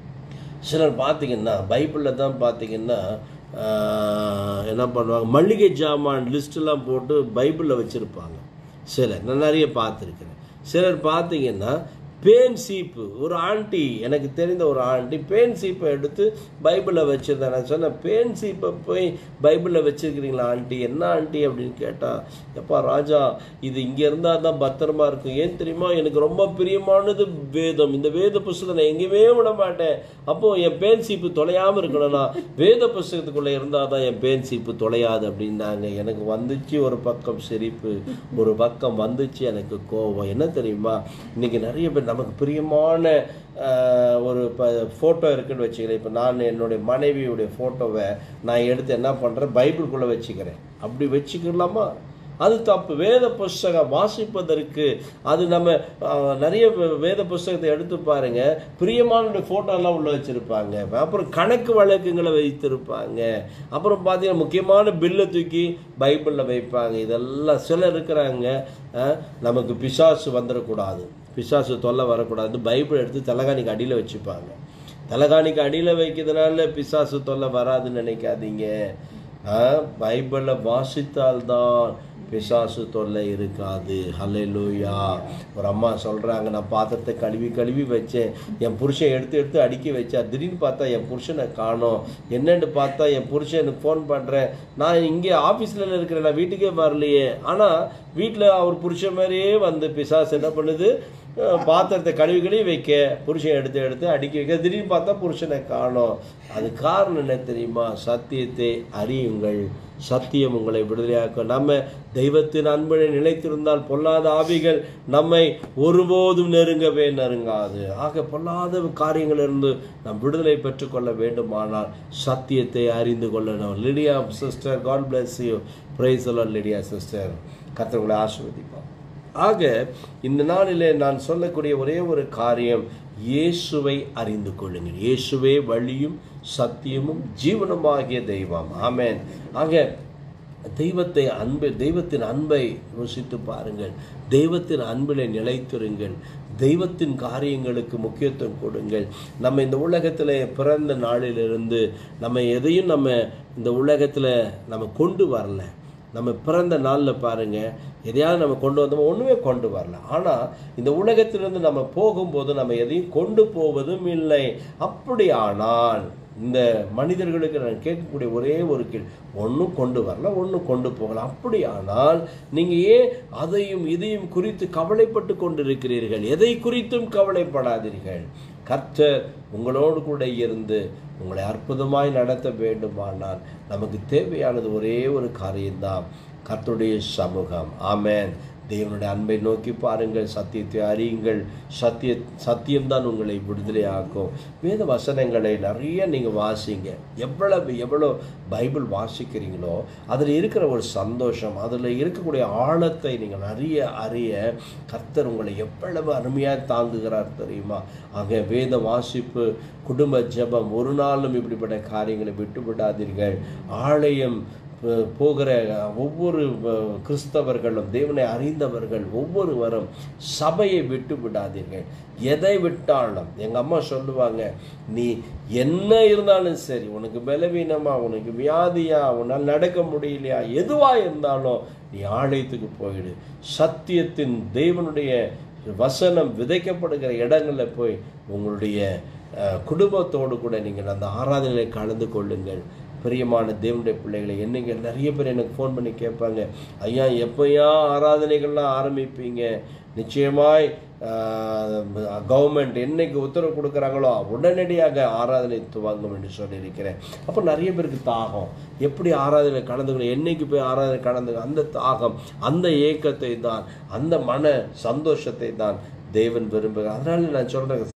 சிலர் பார்த்தீங்கன்னா பைபிளில் தான் பார்த்தீங்கன்னா ஆஹ், என்ன பண்ணுவாங்க மளிகை ஜாமான் லிஸ்ட்டெல்லாம் போட்டு பைபிளில் வச்சுருப்பாங்க சிலர் நான் நிறைய பார்த்துருக்கிறேன் சிலர் பார்த்தீங்கன்னா பேன் சீப்பு ஒரு ஆண்டி எனக்கு தெரிந்த ஒரு ஆண்டி பேன் சீப்பை எடுத்து பைபிளில் வச்சுருந்தேன் நான் சொன்னேன் பேன் சீப்பை போய் பைபிளில் வச்சுருக்கிறீங்களா ஆண்டி என்ன ஆண்டி அப்படின்னு கேட்டால் எப்பா ராஜா இது இங்கே இருந்தால் தான் பத்திரமா இருக்கும் ஏன் தெரியுமா எனக்கு ரொம்ப பிரியமானது வேதம் இந்த வேத புஸ்தகம் நான் எங்கேயுமே விட மாட்டேன் அப்போது என் பேன் சீப்பு தொலையாமல் இருக்கணும்னா வேத புஸ்தகத்துக்குள்ளே இருந்தால் தான் என் பேன் சீப்பு தொலையாது அப்படின்னாங்க எனக்கு வந்துச்சு ஒரு பக்கம் சிரிப்பு ஒரு பக்கம் வந்துச்சு எனக்கு கோபம் என்ன தெரியுமா இன்னைக்கு நிறைய பேர் நமக்கு பிரியமான ஆஹ், ஒரு இப்போ ஃபோட்டோ இருக்குன்னு வச்சுக்கிறேன் இப்போ நான் என்னுடைய மனைவியுடைய ஃபோட்டோவை நான் எடுத்து என்ன பண்ணுறேன் பைபிளுக்குள்ளே வச்சுக்கிறேன் அப்படி வச்சுக்கலாமா அது தப்பு வேத புஸ்தகம் வாசிப்பதற்கு அது நம்ம ஆஹ், நிறைய வே- வேத புஸ்தகத்தை எடுத்து பாருங்க பிரியமான ஃபோட்டோ எல்லாம் உள்ள வச்சிருப்பாங்க அப்புறம் கணக்கு வழக்குங்களை வைத்திருப்பாங்க அப்புறம் பார்த்தீங்கன்னா முக்கியமான பில்லை தூக்கி பைபிளில் வைப்பாங்க இதெல்லாம் சிலர் இருக்கிறாங்க ஆஹ், நமக்கு பிசாசு வந்துடக்கூடாது பிசாசு தொல்லை வரக்கூடாது பைபிள் எடுத்து தலைகாணிக்கு அடியில் வச்சுப்பாங்க தலைகாணிக்கு அடியில் வைக்கிறதுனால பிசாசு தொல்லை வராதுன்னு நினைக்காதீங்க பைபிளில் வாசித்தால்தான் பிசாசு தொல்லை இருக்காது ஹalleluya ஒரு அம்மா சொல்கிறாங்க நான் பாத்திரத்தை கழுவி கழுவி வச்சேன் என் புருஷன் எடுத்து எடுத்து அடுக்கி வச்சா திடீர்னு பார்த்தா என் புருஷனை காணோம் என்னன்னு பார்த்தா என் புருஷன் எனக்கு ஃபோன் பண்ணுறேன் நான் இங்கே ஆஃபீஸில் இருக்கிறேன் நான் வீட்டுக்கே வரலையே ஆனால் வீட்டில் அவர் புருஷன் மாதிரியே வந்து பிசாசு என்ன பண்ணுது அஹ் பாத்திரத்தை கழுவி கழுவி வைக்க புருஷன் எடுத்து எடுத்து அடுக்கி வைக்க திடீர்னு பார்த்தா புருஷனை காணோம் அது காரணம் என்ன தெரியுமா சத்தியத்தை அறியுங்கள் சத்தியம் உங்களை விடுதலையாக்கும் நம்ம தெய்வத்தின் அன்பனை நிலைத்திருந்தால் பொல்லாத ஆவிகள் நம்மை ஒருபோதும் நெருங்கவே நெருங்காது ஆக பொல்லாத காரியங்களிலிருந்து நாம் விடுதலை பெற்றுக்கொள்ள வேண்டுமானால் சத்தியத்தை அறிந்து கொள்ளணும் Lydia sister God bless you praise Lydia sister கர்த்தர் உங்களை ஆசீர்வதிப்பார் ஆக இந்த நாளிலே நான் சொல்லக்கூடிய ஒரே ஒரு காரியம் இயேசுவை அறிந்து கொள்ளுங்கள் இயேசுவே வழியும் சத்தியமும் ஜீவனுமாகிய தெய்வம் ஆமென் ஆக தெய்வத்தை அன்பு தெய்வத்தின் அன்பை ருசித்து பாருங்கள் தெய்வத்தின் அன்பிலே நிலைத்திருங்கள் தெய்வத்தின் காரியங்களுக்கு முக்கியத்துவம் கொடுங்கள் நம்ம இந்த உலகத்தில் பிறந்த நாளிலிருந்து நம்ம எதையும் நம்ம இந்த உலகத்தில் நம்ம கொண்டு வரல நம்ம பிறந்த நாளில் பாருங்க எதையாவது நம்ம கொண்டு வந்தோமோ ஒன்றுமே கொண்டு வரல ஆனால் இந்த உலகத்திலிருந்து நம்ம போகும்போது நம்ம எதையும் கொண்டு போவதும் இல்லை அப்படியானால் இந்த மனிதர்களுக்கு நான் கேட்கக்கூடிய ஒரே ஒரு கேள்வி ஒன்றும் கொண்டு வரல ஒன்றும் கொண்டு போகலாம் அப்படியானால் நீங்கள் ஏன் அதையும் இதையும் குறித்து கவலைப்பட்டு கொண்டிருக்கிறீர்கள் எதை குறித்தும் கவலைப்படாதீர்கள் கர்த்தர் உங்களோடு கூட இருந்து உங்களை அற்புதமாய் நடத்த வேண்டுமானால் நமக்கு தேவையானது ஒரே ஒரு காரியம்தான் கர்த்தருடைய சமூகம் ஆமென் தேவனுடைய அன்பை நோக்கி பாருங்கள் சத்தியத்தை அறியுங்கள் சத்திய சத்தியம்தான் உங்களை விடுதலையாக்கும் வேத வசனங்களை நிறைய நீங்கள் வாசிங்க எவ்வளவு எவ்வளோ பைபிள் வாசிக்கிறீங்களோ அதில் இருக்கிற ஒரு சந்தோஷம் அதில் இருக்கக்கூடிய ஆழத்தை நீங்கள் நிறைய அறிய கர்த்தர் உங்களை எவ்வளவு அருமையாக தாங்குகிறார் தெரியுமா ஆக வேத வாசிப்பு குடும்ப ஜெபம் ஒரு நாளும் இப்படிப்பட்ட காரியங்களை விட்டு விடாதீர்கள் ஆலயம் போ- போகிற ஒவ்வொரு அஹ், கிறிஸ்தவர்களும் தேவனை அறிந்தவர்கள் ஒவ்வொருவரும் சபையை விட்டு விடாதீர்கள் எதை விட்டாலும் எங்க அம்மா சொல்லுவாங்க நீ என்ன இருந்தாலும் சரி உனக்கு பலவீனமா உனக்கு வியாதியா உன்னால் நடக்க முடியலையா எதுவா இருந்தாலும் நீ ஆலயத்துக்கு போயிடு சத்தியத்தின் தேவனுடைய வசனம் விதைக்கப்படுகிற இடங்கள்ல போய் உங்களுடைய அஹ், குடும்பத்தோடு கூட நீங்கள் அந்த ஆராதனையை கலந்து கொள்ளுங்கள் பிரியமான தேவனுடைய பிள்ளைகளை என்னங்க நிறைய பேர் எனக்கு ஃபோன் பண்ணி கேட்பாங்க ஐயா எப்போயா ஆராதனைகள்லாம் ஆரம்பிப்பீங்க நிச்சயமாய் கவர்மெண்ட் என்னைக்கு உத்தரவு கொடுக்குறாங்களோ உடனடியாக ஆராதனை துவங்கும் என்று சொல்லியிருக்கிறேன் அப்போ நிறைய பேருக்கு தாகம் எப்படி ஆராதனை கலந்துக்கணும் என்னைக்கு போய் ஆராதனை கலந்து அந்த தாகம் அந்த ஏக்கத்தை தான் அந்த மன சந்தோஷத்தை தான் தேவன் விரும்புகிறார் அதனால நான் சொல்றேன்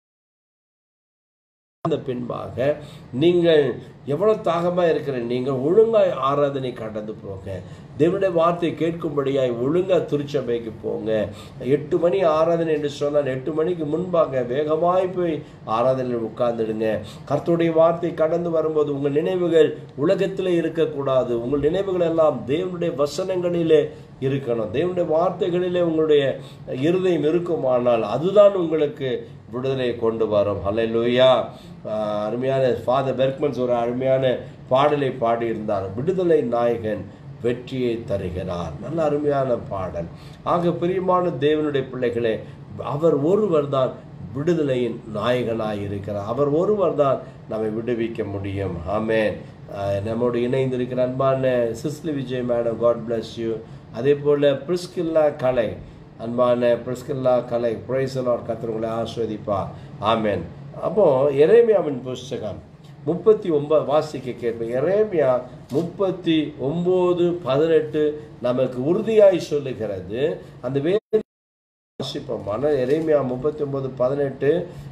அந்த பின்பாக நீங்கள் எவ்வளவு தாகமா இருக்கிற நீங்கள் ஒழுங்காய் ஆராதனை கடந்து போங்க தேவனுடைய வார்த்தை கேட்கும்படியாய் ஒழுங்கா திருச்சபைக்கு போங்க எட்டு மணி ஆராதனை என்று சொன்னால் எட்டு மணிக்கு முன்பாக வேகமாய் போய் ஆராதனையில் உட்கார்ந்துடுங்க கர்த்தருடைய வார்த்தை கடந்து வரும்போது உங்கள் நினைவுகள் உலகத்தில் இருக்கக்கூடாது உங்கள் நினைவுகள் எல்லாம் தேவனுடைய வசனங்களிலே இருக்கணும் தேவனுடைய வார்த்தைகளிலே உங்களுடைய இருதயம் இருக்குமானால் அதுதான் உங்களுக்கு விடுதலையை கொண்டு வரும் ஹalleluya ஆஹ் அருமையான ஃபாதர் பெர்க்மன்ஸ் ஒரு அருமையான பாடலை பாடியிருந்தார் விடுதலை நாயகன் வெற்றியை தருகிறார் நல்ல அருமையான பாடல் ஆக பிரியமான தேவனுடைய பிள்ளைகளே அவர் ஒருவர் தான் விடுதலையின் நாயகனாய் இருக்கிறார் அவர் ஒருவர் தான் நம்மை விடுவிக்க முடியும் ஆமென் ஆஹ் நம்மோடு இணைந்திருக்கிற அன்பான Cicily Vijay madam God bless you அதே போல் பிரிஸ்கில்லா கலை அன்பான பிரிஸ்கில்லா கலை பிரைசலார் கத்திரங்களை ஆஸ்வதிப்பார் ஆமென் அப்போ எரேமியாவின் புஸ்தகம் முப்பத்தி ஒன்பது வாசிக்க கேட்பேன் எரேமியா முப்பத்தி ஒன்பது பதினெட்டு நமக்கு உறுதியாய் சொல்லுகிறது அந்த வே வாசிப்போம் ஆனால் எரேமியா முப்பத்தி ஒன்பது பதினெட்டு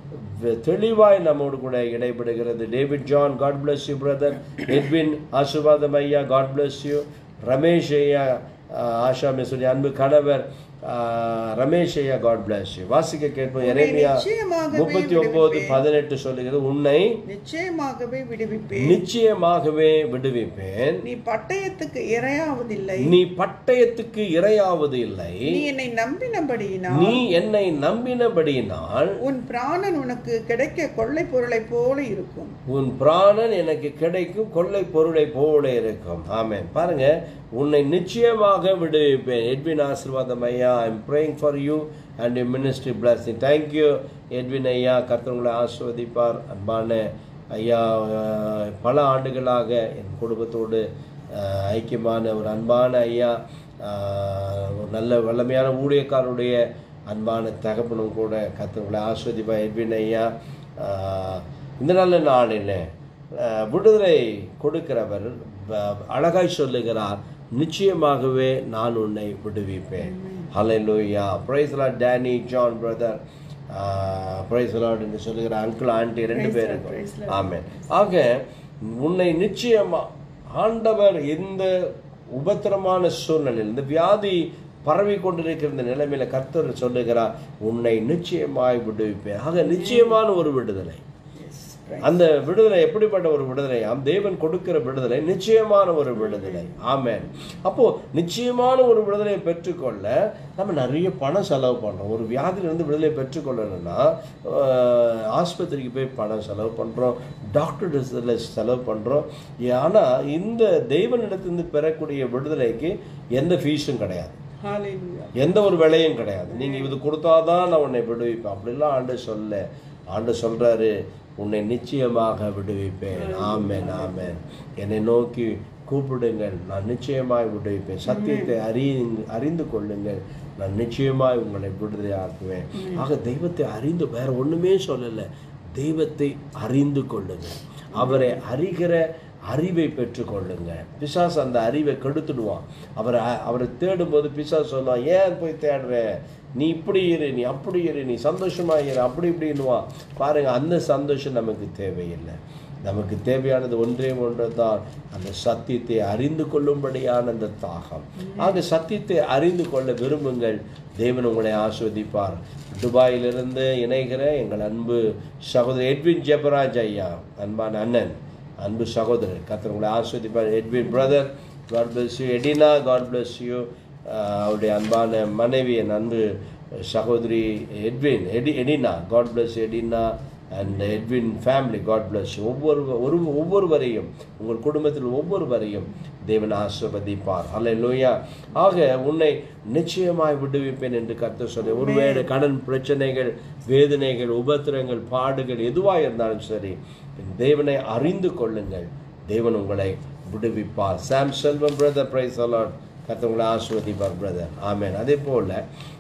தெளிவாய் நம்மோடு கூட இடைபடுகிறது David John God bless you brother Edwin ஆசுவாதம் ஐயா காட் bless யூ ரமேஷ் ஐயா ஆஹ், ஆஷா மெசுரி அன்பு கணவர் ஆஹ், ரமேஷ் ஐயா காட் bless யூ வாசிக்க கேட்போம் எரேமியா நிச்சயமாகவே முப்பத்தி ஒன்பது விடுவிப்பேன். பதினெட்டு சொல்லுகிறது உன்னை நிச்சயமாகவே விடுவிப்பேன் நிச்சயமாகவே விடுவிப்பேன் நீ பட்டயத்துக்கு இரையாவதில்லை நீ பட்டயத்துக்கு இரையாவது இல்லை நீ என்னை நம்பினபடியினால் நீ என்னை நம்பினபடியினால் உன் பிராணன் உனக்கு கிடைக்க கொள்ளை பொருளை போல இருக்கும் உன் பிராணன் எனக்கு கிடைக்கும் கொள்ளை பொருளை போல இருக்கும் ஆமென் பாருங்க உன்னை நிச்சயமாக விடுவிப்பேன் எட்வின் ஆசீர்வாதம் ஐயா I'm praying for you and you ministry blessing thank you Edwin ஐயா கர்த்தர் ஆசிர்வதிப்பார் அன்பான ஐயா அஹ், பல ஆண்டுகளாக என் குடும்பத்தோடு அஹ், ஐக்கியமான ஒரு அன்பான ஐயா அஹ், ஒரு நல்ல வல்லமையான ஊழியக்காரருடைய அன்பான தகப்பனும் கூட கர்த்தர்களை ஆஸ்வதிப்பா எட்வின் ஐயா அஹ், இந்த நல்ல நாளில் அஹ், விடுதலை கொடுக்கிறவர் அஹ், அழகாய் சொல்லுகிறார் நிச்சயமாகவே நான் உன்னை விடுவிப்பேன் hallelujah praise the lord Danny John brother praise Lord என்று சொல்லுகிற அங்கிள் ஆண்டி ரெண்டு Praise the Lord, பேருக்கும் praise the Lord. ஆமென் ஆக உன்னை நிச்சயமா ஆண்டவர் எந்த உபத்திரமான சூழ்நிலையில் இந்த வியாதி பரவி கொண்டிருக்கிற இந்த நிலைமையில கர்த்தர் சொல்லுகிறார் உன்னை நிச்சயமாய் விடுவிப்பேன் ஆக நிச்சயமான ஒரு விடுதலை அந்த விடுதலை எப்படிப்பட்ட ஒரு விடுதலையாம் தேவன் கொடுக்கிற விடுதலை நிச்சயமான ஒரு விடுதலை ஆமென் அப்போ நிச்சயமான ஒரு விடுதலையை பெற்றுக்கொள்ள நம்ம நிறைய பணம் செலவு பண்றோம் ஒரு வியாதியிலிருந்து விடுதலை பெற்றுக்கொள்ளணும்னா ஆஹ், ஆஸ்பத்திரிக்கு போய் பணம் செலவு பண்றோம் டாக்டர் செலவு பண்றோம் ஆனா இந்த தேவனிடத்திலிருந்து பெறக்கூடிய விடுதலைக்கு எந்த ஃபீஸும் கிடையாது ஹalleluya எந்த ஒரு விலையும் கிடையாது நீங்க இது கொடுத்தாதான் நான் உன்னை விடுவிப்பேன் அப்படிலாம் ஆண்டு சொல்ல ஆண்டு சொல்றாரு உன்னை நிச்சயமாக விடுவிப்பேன் ஆமென் ஆமென் என்னை நோக்கி கூப்பிடுங்கள் நான் நிச்சயமாய் விடுவிப்பேன் சத்தியத்தை அறி அறிந்து கொள்ளுங்கள் நான் நிச்சயமாய் உங்களை விடுதலையாக்குவேன் ஆக தெய்வத்தை அறிந்து வேற ஒண்ணுமே சொல்லலை தெய்வத்தை அறிந்து கொள்ளுங்கள் அவரை அறிகிற அறிவை பெற்றுக்கொள்ளுங்க பிசாசு அந்த அறிவை கெடுத்துடுவான் அவரை அவரை தேடும்போது பிசாசு சொல்லுவான் ஏன் போய் தேடுற நீ இப்படி இரு நீ அப்படி இரு நீ சந்தோஷமா இரு அப்படி இப்படின்னுவான் பாருங்க அந்த சந்தோஷம் நமக்கு தேவையில்லை நமக்கு தேவையானது ஒன்றே ஒன்று தான் அந்த சத்தியத்தை அறிந்து கொள்ளும்படியான அந்த தாகம் ஆக சத்தியத்தை அறிந்து கொள்ள விரும்புங்கள் தேவன் உங்களை ஆஸ்வதிப்பார் துபாயிலிருந்து இணைகிற எங்கள் அன்பு சகோதரர் எட்வின் ஜெபராஜ் ஐயா அன்பான அண்ணன் அன்பு சகோதரர் கர்த்தர் உங்களை ஆஸ்வதிப்பார் Edwin brother God bless you Edina God bless you அவருடைய அன்பான மனைவி என் அன்பு சகோதரி Edwin Eddie Edina God bless Edina and Edwin family God bless ஒவ்வொரு ஒரு ஒவ்வொருவரையும் உங்கள் குடும்பத்தில் ஒவ்வொருவரையும் தேவன் ஆசிர்வதிப்பார் அல்ல ஆக உன்னை நிச்சயமாய் விடுவிப்பேன் என்று கர்த்தர் சொல்லி ஒருவேளை கடன் பிரச்சனைகள் வேதனைகள் உபத்திரங்கள் பாடுகள் எதுவாக இருந்தாலும் சரி தேவனை அறிந்து கொள்ளுங்கள் தேவன் உங்களை விடுவிப்பார் Sam Selvam brother praise Lord கர்த்தர் உங்களை ஆசிர்வதிப்பார் பிரதர் ஆமென் அதே போல்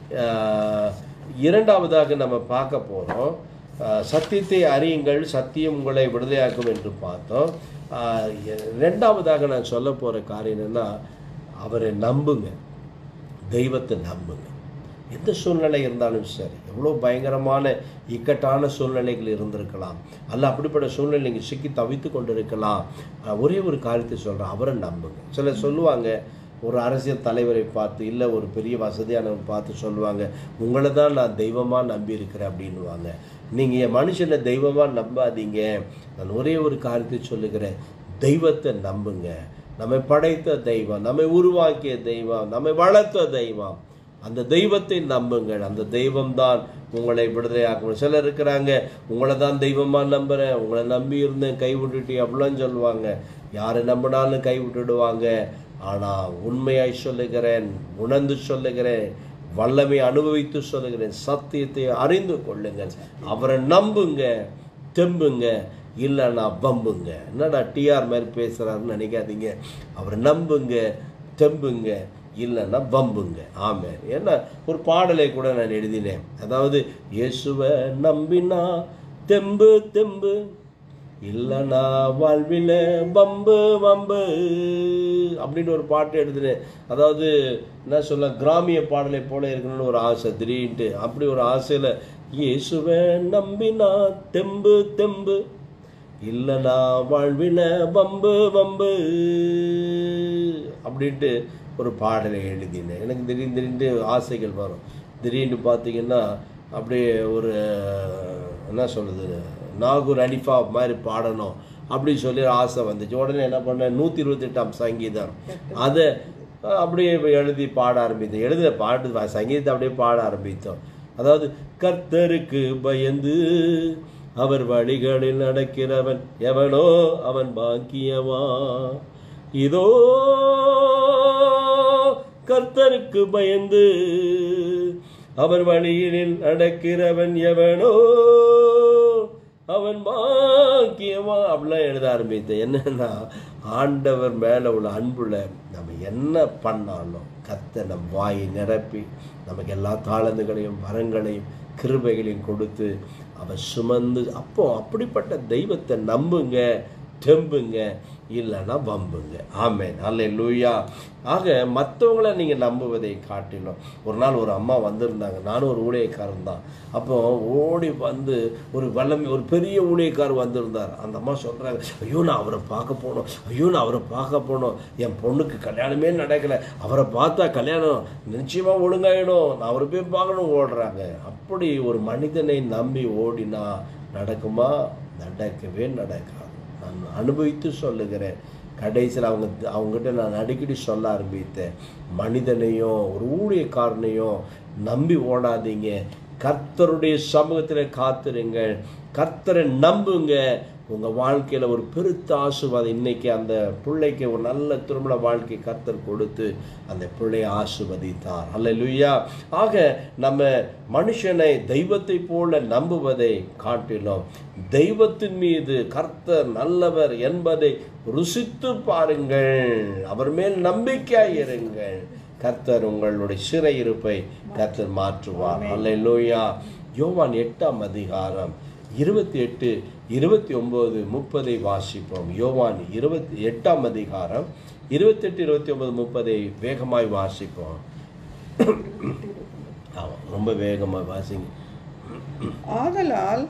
இரண்டாவதாக நம்ம பார்க்க போகிறோம் சத்தியத்தை அறியுங்கள் சத்தியம் உங்களை விடுதலையாக்கும் என்று பார்த்தோம் ஆஹ் ரெண்டாவதாக நான் சொல்ல போகிற காரியம் என்னன்னா அவரை நம்புங்க தெய்வத்தை நம்புங்க எந்த சூழ்நிலை இருந்தாலும் சரி எவ்வளோ பயங்கரமான இக்கட்டான சூழ்நிலைகள் இருந்திருக்கலாம் அல்ல அப்படிப்பட்ட சூழ்நிலை நீங்கள் சிக்கி தவித்து கொண்டு இருக்கலாம் ஆஹ் ஒரே ஒரு காரியத்தை சொல்கிறேன் அவரை நம்புங்க சிலர் சொல்லுவாங்க ஒரு அரசியல் தலைவரை பார்த்து இல்லை ஒரு பெரிய வசதியானவன் பார்த்து சொல்லுவாங்க உங்களை தான் நான் தெய்வமாக நம்பி இருக்கிறேன் அப்படின்னுவாங்க நீங்கள் என் மனுஷனை தெய்வமாக நம்பாதீங்க நான் ஒரே ஒரு காரியத்தை சொல்லுகிறேன் தெய்வத்தை நம்புங்க நம்மை படைத்த தெய்வம் நம்மை உருவாக்கிய தெய்வம் நம்மை வளர்த்த தெய்வம் அந்த தெய்வத்தை நம்புங்கள் அந்த தெய்வம் தான் உங்களை விடுதலையாக்கும் சிலர் இருக்கிறாங்க உங்களை தான் தெய்வமாக நம்புகிறேன் உங்களை நம்பி இருந்தேன் கை விட்டுட்டு அப்படிலாம் சொல்லுவாங்க யாரை நம்பினாலும் கை விட்டுடுவாங்க ஆனால் உண்மையாய் சொல்லுகிறேன் உணர்ந்து சொல்லுகிறேன் வல்லமை அனுபவித்து சொல்லுகிறேன் சத்தியத்தை அறிந்து கொள்ளுங்கள் அவரை நம்புங்க தெம்புங்க இல்லைன்னா பம்புங்க என்னடா டிஆர் மாதிரி பேசுகிறாருன்னு நினைக்காதீங்க அவரை நம்புங்க தெம்புங்க இல்லைன்னா பம்புங்க ஆமே ஏன்னா ஒரு பாடலை கூட நான் எழுதினேன் அதாவது இயேசுவை நம்பினா தெம்பு தெம்பு இல்லைனா வாழ்வில பம்பு பம்பு அப்படின்னு ஒரு பாட்டு எழுதினேன் அதாவது என்ன சொல்ல கிராமிய பாடலை போல இருக்கணும்னு ஒரு ஆசை திடீர்னுட்டு அப்படி ஒரு ஆசையில் இயேசுவை நம்பினா தெம்பு தெம்பு இல்லைனா வாழ்வில பம்பு பம்பு அப்படின்ட்டு ஒரு பாடலை எழுதினேன் எனக்கு திடீர்னு திடீர்னு ஆசைகள் வரும் திடீர்னு பார்த்தீங்கன்னா அப்படியே ஒரு என்ன சொல்கிறது நாகூர் அனிஃபா மாதிரி பாடணும் அப்படின்னு சொல்லி ஆசை வந்துச்சு உடனே என்ன பண்ணேன் நூற்றி இருபத்தெட்டாம் சங்கீதம் அதை அப்படியே எழுதி பாட ஆரம்பித்தேன் எழுத பாட்டு சங்கீதத்தை அப்படியே பாட ஆரம்பித்தோம் அதாவது கர்த்தருக்கு பயந்து அவர் வழிகளில் நடக்கிறவன் எவனோ அவன் பாக்கியவா இதோ கர்த்தருக்கு பயந்து அவர் வழியினில் நடக்கிறவன் எவனோ அவன் பாக்கியமா அப்படிலாம் எழுத ஆரம்பித்தேன் என்னன்னா ஆண்டவர் மேலே உள்ள அன்புல நம்ம என்ன பண்ணாலும் கத்த நம் வாயை நிரப்பி நமக்கு எல்லா தாளந்துகளையும் வரங்களையும் கிருபைகளையும் கொடுத்து அவர் சுமந்து அப்போ அப்படிப்பட்ட தெய்வத்தை நம்புங்க தெம்புங்க இல்லைன்னா வம்புங்க ஆமேன் அல்ல லூயா ஆக மற்றவங்கள நீங்கள் நம்புவதை காட்டிலும் ஒரு நாள் ஒரு அம்மா வந்திருந்தாங்க நானும் ஒரு ஊழியக்காரன் தான் அப்போ ஓடி வந்து ஒரு வல்லமை ஒரு பெரிய ஊழியக்காரர் வந்திருந்தார் அந்த அம்மா சொல்கிறாங்க ஐயோ நான் அவரை பார்க்க போகணும் ஐயோ நான் அவரை பார்க்க போகணும் என் பொண்ணுக்கு கல்யாணமே நடக்கலை அவரை பார்த்தா கல்யாணம் நிச்சயமாக ஒழுங்காயிடும் நான் அவரை போய் பார்க்கணும் ஓடுறாங்க அப்படி ஒரு மனிதனை நம்பி ஓடினா நடக்குமா நடக்கவே நடக்காது நான் அனுபவித்து சொல்லுகிறேன் கடைசியில் அவங்க அவங்ககிட்ட நான் அடிக்கடி சொல்ல ஆரம்பித்தேன் மனிதனையும் ஒரு ஊழியக்காரனையும் நம்பி ஓடாதீங்க கர்த்தருடைய சமூகத்தில் காத்துருங்கள் கர்த்தரை நம்புங்க உங்கள் வாழ்க்கையில் ஒரு பெருத்த ஆசீர்வாதம் இன்னைக்கு அந்த பிள்ளைக்கு ஒரு நல்ல திருமண வாழ்க்கை கர்த்தர் கொடுத்து அந்த பிள்ளையை ஆசிர்வதித்தார் அல்ல ஆக நம்ம மனுஷனை தெய்வத்தை போல நம்புவதை காட்டிலும் தெய்வத்தின் மீது கர்த்தர் நல்லவர் என்பதை ருசித்து பாருங்கள் அவர் மேல் நம்பிக்கையாய் இருங்கள் கர்த்தர் உங்களுடைய சிறையிருப்பை கர்த்தர் மாற்றுவார் அல்லேலூயா யோவான் எட்டாம் அதிகாரம் இருபத்தி எட்டு இருபத்தி ஒன்பது முப்பதை வாசிப்போம் யோவான் இருபத்தி எட்டாம் அதிகாரம் இருபத்தெட்டு இருபத்தி ஒன்பது முப்பதை வேகமாய் வாசிப்போம் ஆமாம் ரொம்ப வேகமாக வாசிங்க ஆதலால்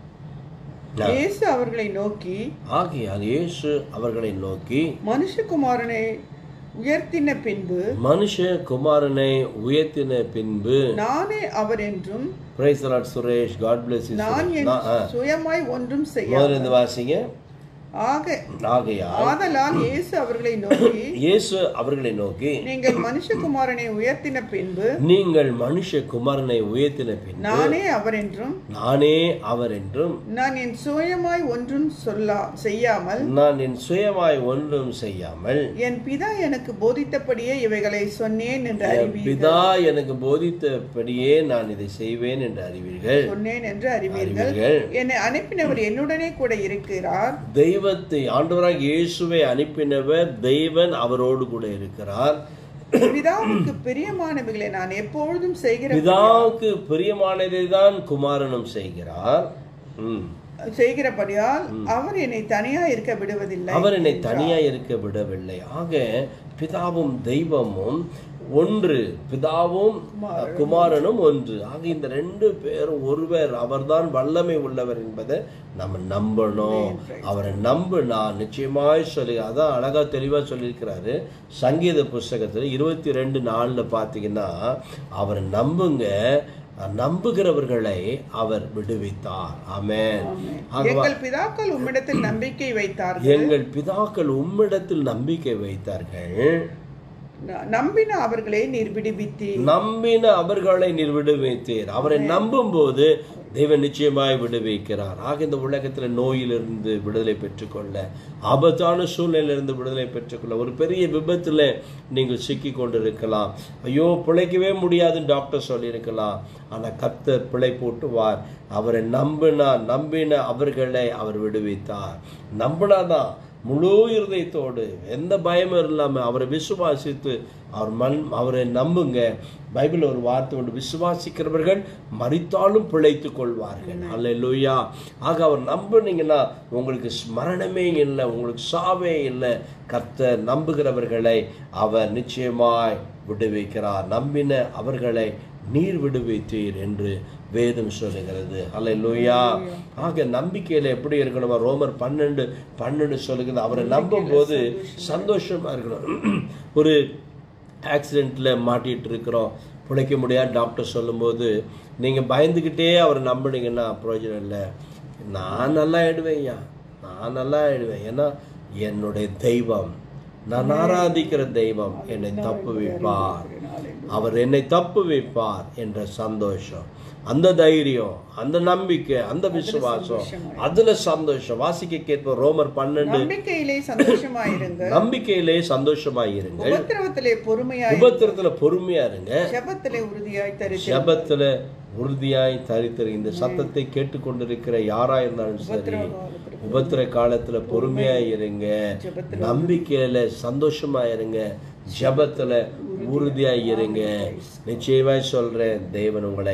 இயேசு அவர்களை நோக்கி ஆகையால் இயேசு அவர்களை நோக்கி மனுஷகுமாரனை உயர்த்தின பின்பு மனுஷ குமாரனை உயர்த்தின பின்பு நானே அவர் என்றும் praise Lord Suresh God bless நான் என் சுயமாய் ஒன்றும் செய்ய முதல்ல இருந்து வாசிங்க ஆக ஆகையால் ஆதலால் இயேசு அவர்களை நோக்கி இயேசு அவர்களை நோக்கி நீங்கள் மனுஷகுமாரனை உயர்த்தின பின்பு நீங்கள் மனுஷ குமாரனை உயர்த்தின பின் நானே அவர் என்றும் நானே அவர் என்றும் நான் என் சுயமாய் ஒன்றும் சொல்லா செய்யாமல் நான் என் சுயமாய் ஒன்றும் செய்யாமல் என் பிதா எனக்கு போதித்தபடியே இவைகளை சொன்னேன் என்று என் அறிவீர்கள் பிதா எனக்கு போதித்தபடியே நான் இதை செய்வேன் என்று அறிவீர்கள் சொன்னேன் என்று அறிவீர்கள் அறிவீர்கள் என்னை அனுப்பினவர் என்னுடனே கூட இருக்கிறார் தெய்வத்தை ஆண்டவராக இயேசுவை அனுப்பினவர் தெய்வன் அவரோடு கூட இருக்கிறார் பிதாவுக்கு பிரியமானவைகளை நான் எப்பொழுதும் செய்கிற பிதாவுக்கு பிரியமானதை தான் குமாரனும் செய்கிறார் ம். செய்கிறபடியால் அவர் என்னை தனியா இருக்க விடுவதில்லை அவர் என்னை தனியா இருக்க விடவில்லை ஆக பிதாவும் தெய்வமும் ஒன்று பிதாவும் குமாரனும் ஒன்று ஆக இந்த ரெண்டு பேரும் ஒருவர் அவர்தான் வல்லமை உள்ளவர் என்பதை நம்ம நம்பணும் அவரை நம்புனா நிச்சயமாய் சொல்லி அதான் அழகா தெளிவா சொல்லியிருக்கிறாரு சங்கீத புஸ்தகத்துல இருபத்தி ரெண்டு நாலுல பாத்தீங்கன்னா அவரை நம்புங்க நம்புகிறவர்களை அவர் விடுவித்தார் ஆமென் ஆகவா எங்கள் பிதாக்கள் உம்மிடத்தில் நம்பிக்கை வைத்தார்கள் எங்கள் பிதாக்கள் உம்மிடத்தில் நம்பிக்கை வைத்தார்கள் ந- நம்பின அவர்களை நீர் விடுவித்தி நம்பின அவர்களை நீர் விடுவித்தீர் அவரை நம்பும் போது தெய்வம் நிச்சயமாய் விடுவிக்கிறார் ஆக இந்த உலகத்துல நோயிலிருந்து விடுதலை பெற்றுக்கொள்ள ஆபத்தான சூழ்நிலையிலிருந்து விடுதலை பெற்றுக்கொள்ள ஒரு பெரிய விபத்துல நீங்கள் சிக்கி கொண்டிருக்கலாம் ஐயோ பிழைக்கவே முடியாதுன்னு டாக்டர் சொல்லியிருக்கலாம் ஆனா கர்த்தர் பிழை போட்டுவார் அவரை நம்பினா நம்பின அவர்களை அவர் விடுவித்தார் நம்பினாதான் முழு இருதயத்தோடு எந்த பயமும் இல்லாம அவரை விசுவாசித்து அவர் மண் அவரை நம்புங்க பைபிள் ஒரு வார்த்தை உண்டு விசுவாசிக்கிறவர்கள் மறித்தாலும் பிழைத்துக் கொள்வார்கள் அல்லேலூயா ஆக அவர் நம்புனீங்கன்னா உங்களுக்கு மரணமே இல்லை உங்களுக்கு சாவே இல்லை கர்த்தர் நம்புகிறவர்களை அவர் நிச்சயமாய் விடுவிக்கிறார் நம்பின அவர்களை நீர் விடுவித்தீர் என்று வேதம் சொல்லுகிறது அல்லேலூயா ஆக நம்பிக்கையில எப்படி இருக்கணுமா ரோமர் பன்னெண்டு பன்னெண்டு சொல்லுகிறது அவரை நம்பும் போது சந்தோஷமா இருக்கணும் ஒரு ஆக்சிடெண்ட்ல மாட்டிட்டு இருக்கிறோம் பிழைக்க முடியாது டாக்டர் சொல்லும்போது நீங்க பயந்துக்கிட்டே அவரை நம்புனீங்கன்னா பிரயோஜனம் இல்லை நான் நல்லா ஆயிடுவேன் ஐயா நான் நல்லா ஆயிடுவேன் ஏன்னா என்னுடைய தெய்வம் நான் ஆராதிக்கிற தெய்வம் என்னை தப்பு வைப்பார் அவர் என்னை தப்பு வைப்பார் என்ற சந்தோஷம் அந்த தைரியம் அந்த நம்பிக்கை அந்த விசுவாசம் அதுல சந்தோஷம் வாசிக்க கேட்ப ரோமர் பன்னெண்டு நம்பிக்கையிலே சந்தோஷமாயிருங்க நம்பிக்கையிலே சந்தோஷமாய் இருங்கள் உபத்திரவத்திலே பொறுமையாய் உபத்திரத்துல பொறுமையா இருங்க ஜெபத்திலே உறுதியாய் தரித்து ஜெபத்துல உறுதியாய் தரித்திரு இந்த சத்தத்தை கேட்டுக்கொண்டிருக்கிற யாரா இருந்தாலும் சரி உபத்திர காலத்துல பொறுமையா இருங்க நம்பிக்கையில சந்தோஷமா இருங்க ஜெபத்துல உறுதியா இருங்க நிச்சயமாய் சொல்றேன் தேவன் உங்களை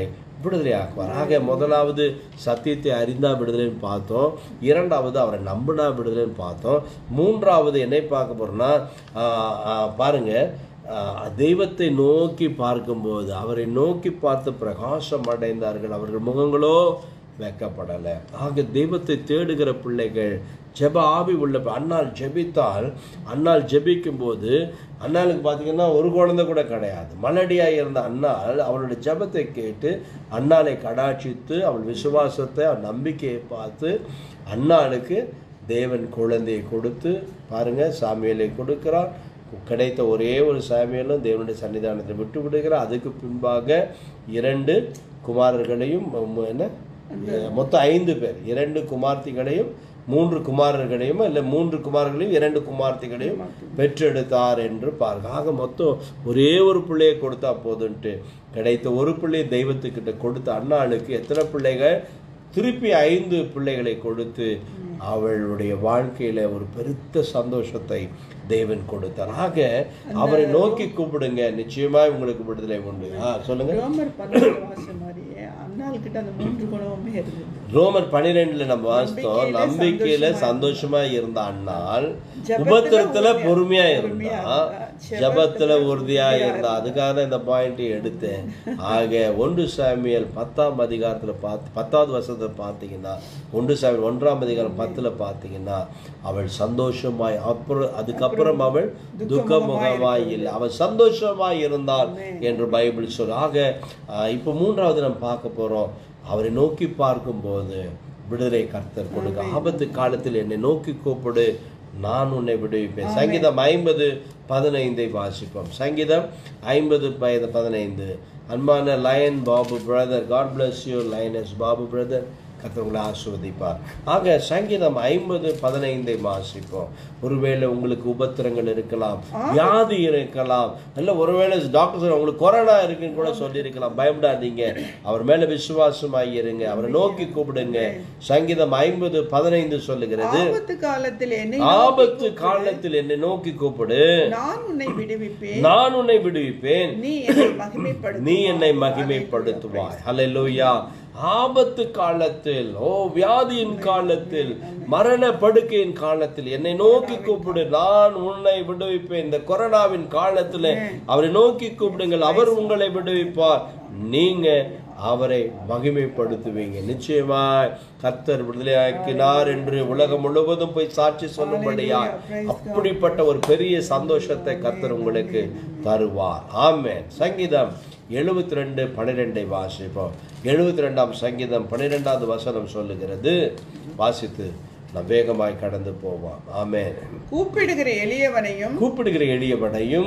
விடுதலையாக்குவார் ஆக முதலாவது சத்தியத்தை அறிந்தா விடுதலைன்னு பார்த்தோம் இரண்டாவது அவரை நம்பினா விடுதலைன்னு பார்த்தோம் மூன்றாவது என்னை பார்க்க போறோம்னா ஆஹ், ஆஹ், பாருங்க ஆஹ், தெய்வத்தை நோக்கி பார்க்கும்போது அவரை நோக்கி பார்த்து பிரகாசம் அடைந்தார்கள் அவர்கள் முகங்களோ வெக்கப்படலை ஆக தெய்வத்தை தேடுகிற பிள்ளைகள் ஜெப ஆவி உள்ள அண்ணால் ஜெபித்தால் அண்ணால் ஜெபிக்கும் போது அண்ணாளுக்கு பார்த்தீங்கன்னா ஒரு குழந்தை கூட கிடையாது மலடியாக இருந்த அண்ணாள் அவளுடைய ஜெபத்தை கேட்டு அண்ணாளை கடாட்சித்து அவள் விசுவாசத்தை அவள் நம்பிக்கையை பார்த்து அண்ணாளுக்கு தேவன் குழந்தையை கொடுத்து பாருங்க சாமியலை கொடுக்கிறார் கிடைத்த ஒரே ஒரு சாமியலும் தேவனுடைய சன்னிதானத்தை விட்டு விடுகிறார் அதுக்கு பின்பாக இரண்டு குமாரர்களையும் ம- என்ன மொத்தம் ஐந்து பேர் இரண்டு குமார்த்திகளையும் மூன்று குமாரர்களையும் இல்லை மூன்று குமாரர்களையும் இரண்டு குமார்த்திகளையும் பெற்றெடுத்தார் என்று பாருங்க ஆக மொத்தம் ஒரே ஒரு பிள்ளையை கொடுத்தா போதுன்ட்டு கிடைத்த ஒரு பிள்ளையை தெய்வத்துக்கிட்ட கொடுத்த அண்ணாளுக்கு எத்தனை பிள்ளைகள் திருப்பி ஐந்து பிள்ளைகளை கொடுத்து அவளுடைய வாழ்க்கையில ஒரு பெருத்த சந்தோஷத்தை தேவன் கொடுத்தார் ஆக அவரை நோக்கி கூப்பிடுங்க நிச்சயமாய் உங்களுக்கு விடுதலை உண்டு ஆ சொல்லுங்க ரோமர் பன்னெண்டு வாசம் மாதிரியே அண்ணாள் கிட்ட அந்த மூன்று குணமுமே இருந்தது ரோமர் பனிரெண்டுல நம்ம வாசித்தோம் நம்பிக்கையில நம்பிக்கையில சந்தோஷமா சந்தோஷமா இருந்த அண்ணால் ஜெபத்துல உபத்திரத்துல உறுதியா- பொறுமையா பொறுமையா இருந்தா இருந்தா. ஜபத்துல ஜெபத்துல உறுதியா உறுதியா இருந்தா அதுக்காக தான் இந்த பாயிண்ட் எடுத்தேன் ஆக ஒன்று சாமியல் பத்தாம் அதிகாரத்துல பார்த்து பத்தாவது வருஷத்தை பார்த்தீங்கன்னா ஒன்று சாமியல் ஒன்றாம் அதிகாரம் பத்துல பார்த்தீங்கன்னா அவள் சந்தோஷமாய் அப்புறம் அதுக்கப்புறம் அவள் துக்கமுகமாய் இல்லை அவள் சந்தோஷமாய் இருந்தாள் என்று பைபிள் சொல்லு ஆக ஆஹ், இப்போ மூன்றாவது நம்ம பார்க்க போறோம் அவரை நோக்கி பார்க்கும்போது விடுதலை கர்த்தர் கொடுக்க ஆபத்து காலத்தில் என்னை நோக்கி கூப்பிடு நான் உன்னை விடுவிப்பேன் சங்கீதம் ஐம்பது பதினைந்தை வாசிப்போம் சங்கீதம் ஐம்பது பய பதினைந்து அன்பான Lion Babu brother God bless you Lioness Babu brother கர்த்தர் உங்களை ஆசிர்வதிப்பார் ஆக சங்கீதம் ஐம்பது பதினைந்தை வாசிப்போம் ஒருவேளை உங்களுக்கு உபத்திரங்கள் இருக்கலாம் வியாதி இருக்கலாம் இல்ல ஒருவேளை டாக்டர் சொல்ல உங்களுக்கு கொரோனா இருக்குன்னு கூட சொல்லியிருக்கலாம் பயப்படாதீங்க அவர் மேல விசுவாசமாய் இருங்க அவரை நோக்கி கூப்பிடுங்க சங்கீதம் ஐம்பது பதினைந்து சொல்லுகிறது ஆபத்து காலத்தில் என்னை ஆபத்து காலத்தில் என்னை நோக்கி கூப்பிடு நான் உன்னை விடுவிப்பேன் நான் உன்னை விடுவிப்பேன் நீ என்னை மகிமைப்படு நீ என்னை மகிமைப்படுத்துவாய் ஹalleluya ஆபத்து காலத்தில் ஓ வியாதியின் காலத்தில் மரண படுக்கையின் காலத்தில் என்னை நோக்கி கூப்பிடு நான் உன்னை விடுவிப்பேன் இந்த கொரோனாவின் காலத்துல அவரை நோக்கி கூப்பிடுங்கள் அவர் உங்களை விடுவிப்பார் நீங்க அவரை மகிமைப்படுத்துவீங்க நிச்சயமாய் கர்த்தர் விடுதலையாக்கினார் என்று உலகம் முழுவதும் போய் சாட்சி சொல்லும்படியா அப்படிப்பட்ட ஒரு பெரிய சந்தோஷத்தை கர்த்தர் உங்களுக்கு தருவார் ஆமென் சங்கீதம் எழுபத்தி ரெண்டு பன்னிரெண்டை வாசிப்போம் எழுபத்தி ரெண்டாம் சங்கீதம் பன்னிரெண்டாவது வசனம் சொல்லுகிறது வாசித்து நாம் வேகமாய் கடந்து போவோம் ஆமென் கூப்பிடுகிற எளியவனையும் கூப்பிடுகிற எளியவனையும்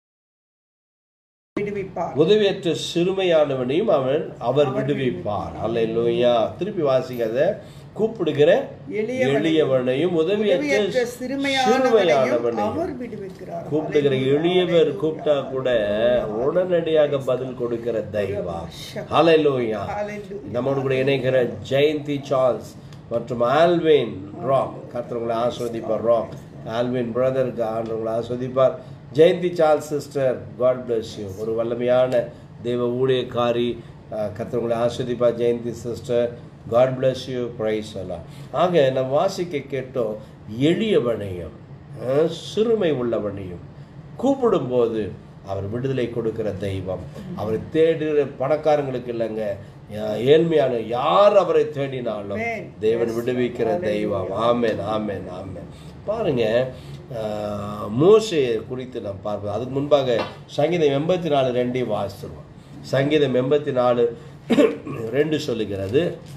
விடுவிப்பார் உதவியற்ற சிறுமையானவனையும் அவன் அவர் விடுவிப்பார் அல்லேலூயா திருப்பி வாசிக்காத கூப்பிடுகிற எளியவனையும் எளியவனையும் உதவியற்ற உதவியற்ற சிறுமையானவனையும் சிறுமையானவனையும் அவர் விடுவிக்கிறார் கூப்பிடுகிற எளியவர் கூப்பிட்டா கூட உடனடியாக பதில் கொடுக்கிற தெய்வம் ஹalleluya Hallelujah. நம்மோடு கூட இணைகிற ஜெயந்தி சார்ல்ஸ் மற்றும் ஆல்வின் ராக் கர்த்தர் உங்களை ஆஸ்வதிப்பார் ராக் ஆல்வின் பிரதருக்கு ஆண்டவங்களை ஆஸ்வதிப்பார் Jayanthi Charles sister God bless you ஒரு வல்லமையான தெய்வ ஊழியக்காரி அஹ், கர்த்தர் உங்களை ஆஸ்வதிப்பார் Jayanthi sister God bless you praise எல்லாம் ஆக நம்ம வாசிக்க கேட்டோம் எளியவனையும் அஹ், சிறுமை உள்ளவனையும் கூப்பிடும்போது அவர் விடுதலை கொடுக்கிற தெய்வம் அவரை தேடுகிற பணக்காரங்களுக்கு இல்லைங்க அஹ், ஏழ்மையான யார் அவரை தேடினாலும் Amen. தேவன் விடுவிக்கிற தெய்வம் ஆமென் ஆமென் ஆமென் பாருங்க அஹ், மோசேயை குறித்து நாம் பார்ப்போம் அதுக்கு முன்பாக சங்கீதம் எண்பத்தி நாலு ரெண்டையும் வாசிச்சிருவோம் சங்கீதம் எண்பத்தி நாலு ரெண்டு சொல்லுகிறது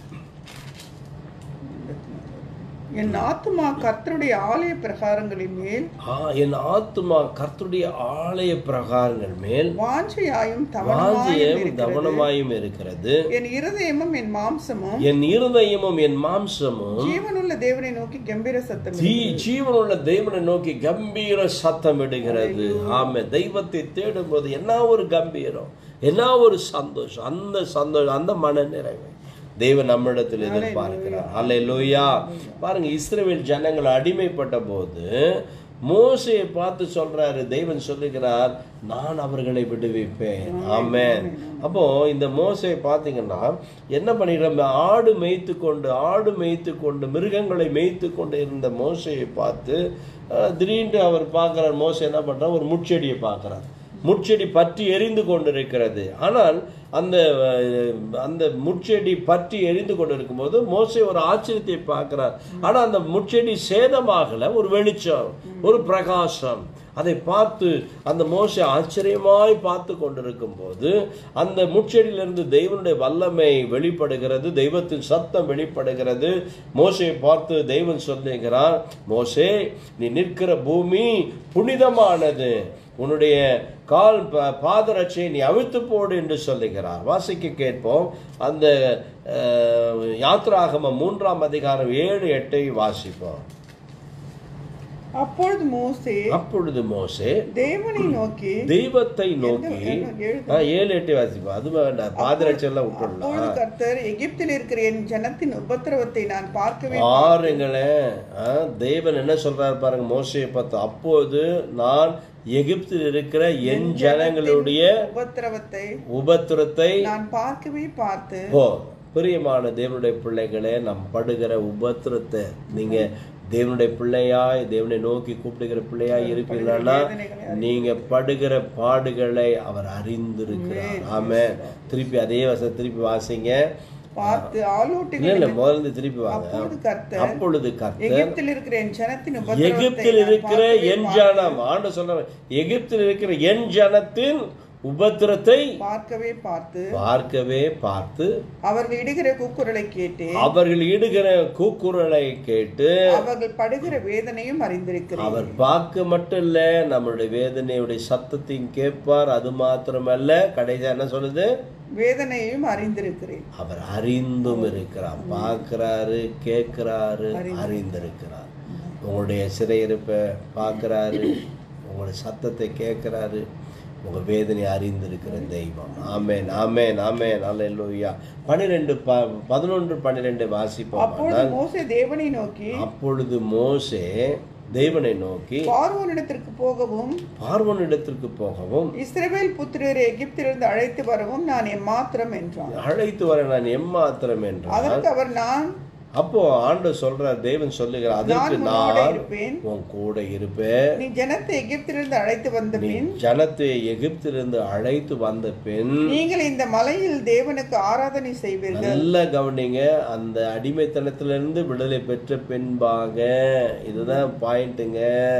என் ஆத்துமா கர்த்தருடைய ஆலய பிரகாரங்களின் மேல் ஆ, என் ஆத்துமா கர்த்தருடைய ஆலய பிரகாரங்கள் மேல் வாஞ்சையாயும் தவணமாயும் வாஞ்சியம் இருக்கிறது கவனமாயும் இருக்கிறது என் இருதயமும் என் மாம்சமும் என் இருதயமும் என் மாம்சமும் ஜீவனுள்ள தேவனை நோக்கி கம்பீர சத்தம் தீ ஜீவனுள்ள தேவனை நோக்கி கம்பீர சத்தம் இடுகிறது ஆமே தெய்வத்தை தேடும் போது என்ன ஒரு கம்பீரம் என்ன ஒரு சந்தோஷம் அந்த சந்தோஷம் அந்த மன நிறைவு தேவன் நம்மிடத்தில் எதிர்பார்க்கிறார் அல்லேலூயா பாருங்க இஸ்ரவேல் ஜனங்கள் அடிமைப்பட்ட போது மோசையை பார்த்து சொல்றாரு தெய்வன் சொல்லுகிறார் நான் அவர்களை விடுவிப்பேன் ஆமென் அப்போ இந்த மோசையை பார்த்தீங்கன்னா என்ன பண்ணிடுற ஆடு மேய்த்து கொண்டு ஆடு மேய்த்து கொண்டு மிருகங்களை மேய்த்து கொண்டு இருந்த மோசையை பார்த்து அஹ், திடீர்னு அவர் பார்க்குறார் மோசை என்ன பண்றார் ஒரு முட்செடியை பார்க்குறார் முட்செடி பற்றி எரிந்து கொண்டிருக்கிறது ஆனால் அந்த அஹ், அந்த முட்செடி பற்றி எரிந்து கொண்டிருக்கும் போது மோசே ஒரு ஆச்சரியத்தை பார்க்கிறார் ஆனா அந்த முட்செடி சேதமாகல ஒரு வெளிச்சம் ஒரு பிரகாசம் அதை பார்த்து அந்த மோசே ஆச்சரியமாய் பார்த்து கொண்டிருக்கும் போது அந்த முட்செடியிலிருந்து தெய்வனுடைய வல்லமை வெளிப்படுகிறது தெய்வத்தின் சத்தம் வெளிப்படுகிறது மோசையை பார்த்து தெய்வன் சொல்லுகிறார் மோசே நீ நிற்கிற பூமி புனிதமானது உன்னுடைய கால் ப- பாதரட்சையை நீ அவிழ்த்து போடு என்று சொல்லுகிறார் வாசிக்க கேட்போம் அந்த அஹ், யாத்ராகமம் மூன்றாம் அதிகாரம் ஏழு எட்டை வாசிப்போம் அப்பொழுது மோசே அப்பொழுது மோசே தேவனை நோக்கி தெய்வத்தை நோக்கி என்ன- ஏழு- ஆ, ஏழு எட்டு வாசிப்போம் அது வேண்டாம் பாதரட்சை எல்லாம் விட்டுடலாம் அப்பொழுது கர்த்தர் எகிப்தில் இருக்கிற என் ஜனத்தின் உபத்திரவத்தை நான் பார்க்கவே பாருங்களேன் ஆ, தேவன் என்ன சொல்றாரு பாருங்க மோசையை பார்த்து அப்போது நான் எகிப்தில் இருக்கிற என் ஜனங்களுடைய உபத்திரவத்தை உபத்திரத்தை நான் பார்க்கவே பார்த்து போ பிரியமான தேவனுடைய பிள்ளைகளே நாம் படுகிற உபத்திரத்தை நீங்க தேவனுடைய பிள்ளையாய் தேவனை நோக்கி கூப்பிடுகிற பிள்ளையாய் இருப்பீங்கன்னா நீங்க படுகிற பாடுகளை அவர் அறிந்திருக்கிறார் ஆமே திருப்பி அதே வசனம் திருப்பி வாசிங்க பார்த்து இல்ல ஆலோட்டுகள் இல்ல முதல்ல இருந்து திருப்பி வாங்க அப்பொழுது கர்த்தர் அப்பொழுது கர்த்தர் எகிப்தில் இருக்கிற என் ஜனத்தின் உபத்திரவத்தை எகிப்தில் நான் இருக்கிற பார்க்கவே என் ஜனம் ஆண்டு சொல்ற எகிப்தில் இருக்கிற என் ஜனத்தின் உபத்திரத்தை பார்க்கவே பார்த்து பார்க்கவே பார்த்து அவர்கள் இடுகிற கூக்குரலை கேட்டு அவர்கள் இடுகிற கூக்குரலை கேட்டு அவர்கள் படுகிற வேதனையும் அறிந்திருக்கிறேன் அவர் பார்க்க மட்டும் இல்ல நம்மளுடைய வேதனையுடைய சத்தத்தையும் கேட்பார் அது மாத்திரமல்ல கடைசியா என்ன சொல்லுது வேதனையும் அறிந்திருக்கிறேன் அவர் அறிந்தும் இருக்கிறார் பார்க்கிறாரு கேட்கிறாரு அறிந்திருக்கிறார் உங்களுடைய சிறையிருப்பை பார்க்கிறாரு உங்களுடைய சத்தத்தை கேட்கிறாரு உங்க வேதனை அறிந்திருக்கிற தெய்வம் ஆமென் ஆமென் ஆமென் அல்லேலூயா பன்னிரெண்டு ப பதினொன்று பன்னிரெண்டு வாசிப்போம் அப்பொழுது மோசே தேவனை நோக்கி அப்பொழுது மோசே தேவனை நோக்கி பார்வோனிடத்திற்கு போகவும் பார்வனிடத்திற்கு போகவும் இஸ்ரவேல் புத்திரரை எகிப்திலிருந்து அழைத்து வரவும் நான் எம்மாத்திரம் என்றான் அழைத்து வர நான் எம்மாத்திரம் என்றார் அதற்கு அவர் நான் அப்போ ஆண்டு சொல்றார் தேவன் சொல்லுகிறார் அதற்கு நான் உன்னோட நான் இருப்பேன் உன் கூட இருப்பேன் நீ ஜனத்தை எகிப்திலிருந்து அழைத்து வந்த நீ பின் ஜனத்தை எகிப்திலிருந்து அழைத்து வந்த பெண் நீங்கள் இந்த மலையில் தேவனுக்கு ஆராதனை செய்வீர்கள் நல்லா கவனிங்க அந்த அடிமைத்தனத்திலிருந்து விடுதலை பெற்ற பெண்பாக இதுதான் பாயிண்ட்டுங்க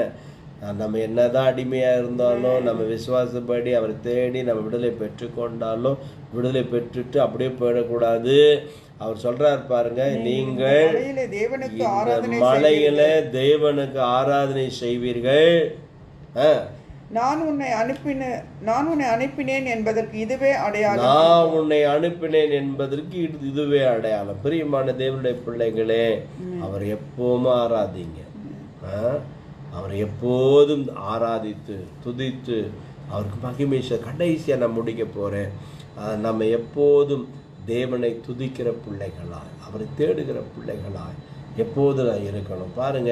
நம்ம என்னதான் அடிமையா இருந்தாலும் நம்ம விசுவாசப்படி அவரை தேடி நம்ம விடுதலை பெற்றுக்கொண்டாலும் விடுதலை பெற்றுட்டு அப்படியே போயிடக்கூடாது அவர் சொல்றார் பாருங்க நீங்கள் மலையிலே தேவனுக்கு இந்த ஆராதனை மலையில தேவனுக்கு ஆராதனை செய்வீர்கள் ஆ, நான் உன்னை அனுப்பின நான் உன்னை அனுப்பினேன் என்பதற்கு இதுவே அடையாளம் நான் உன்னை அனுப்பினேன் என்பதற்கு இது இதுவே அடையாளம் பிரியமான தேவனுடைய பிள்ளைகளே அவர் எப்பவும் ஆராதிங்க ஆ? அவர் எப்போதும் ஆராதித்து துதித்து அவருக்கு மகிமை செ- கடைசியா நான் முடிக்க போறேன் ஆ, நம்ம எப்போதும் தேவனை துதிக்கிற பிள்ளைகளாய் அவரை தேடுகிற பிள்ளைகளாய் எப்போது நான் இருக்கணும் பாருங்க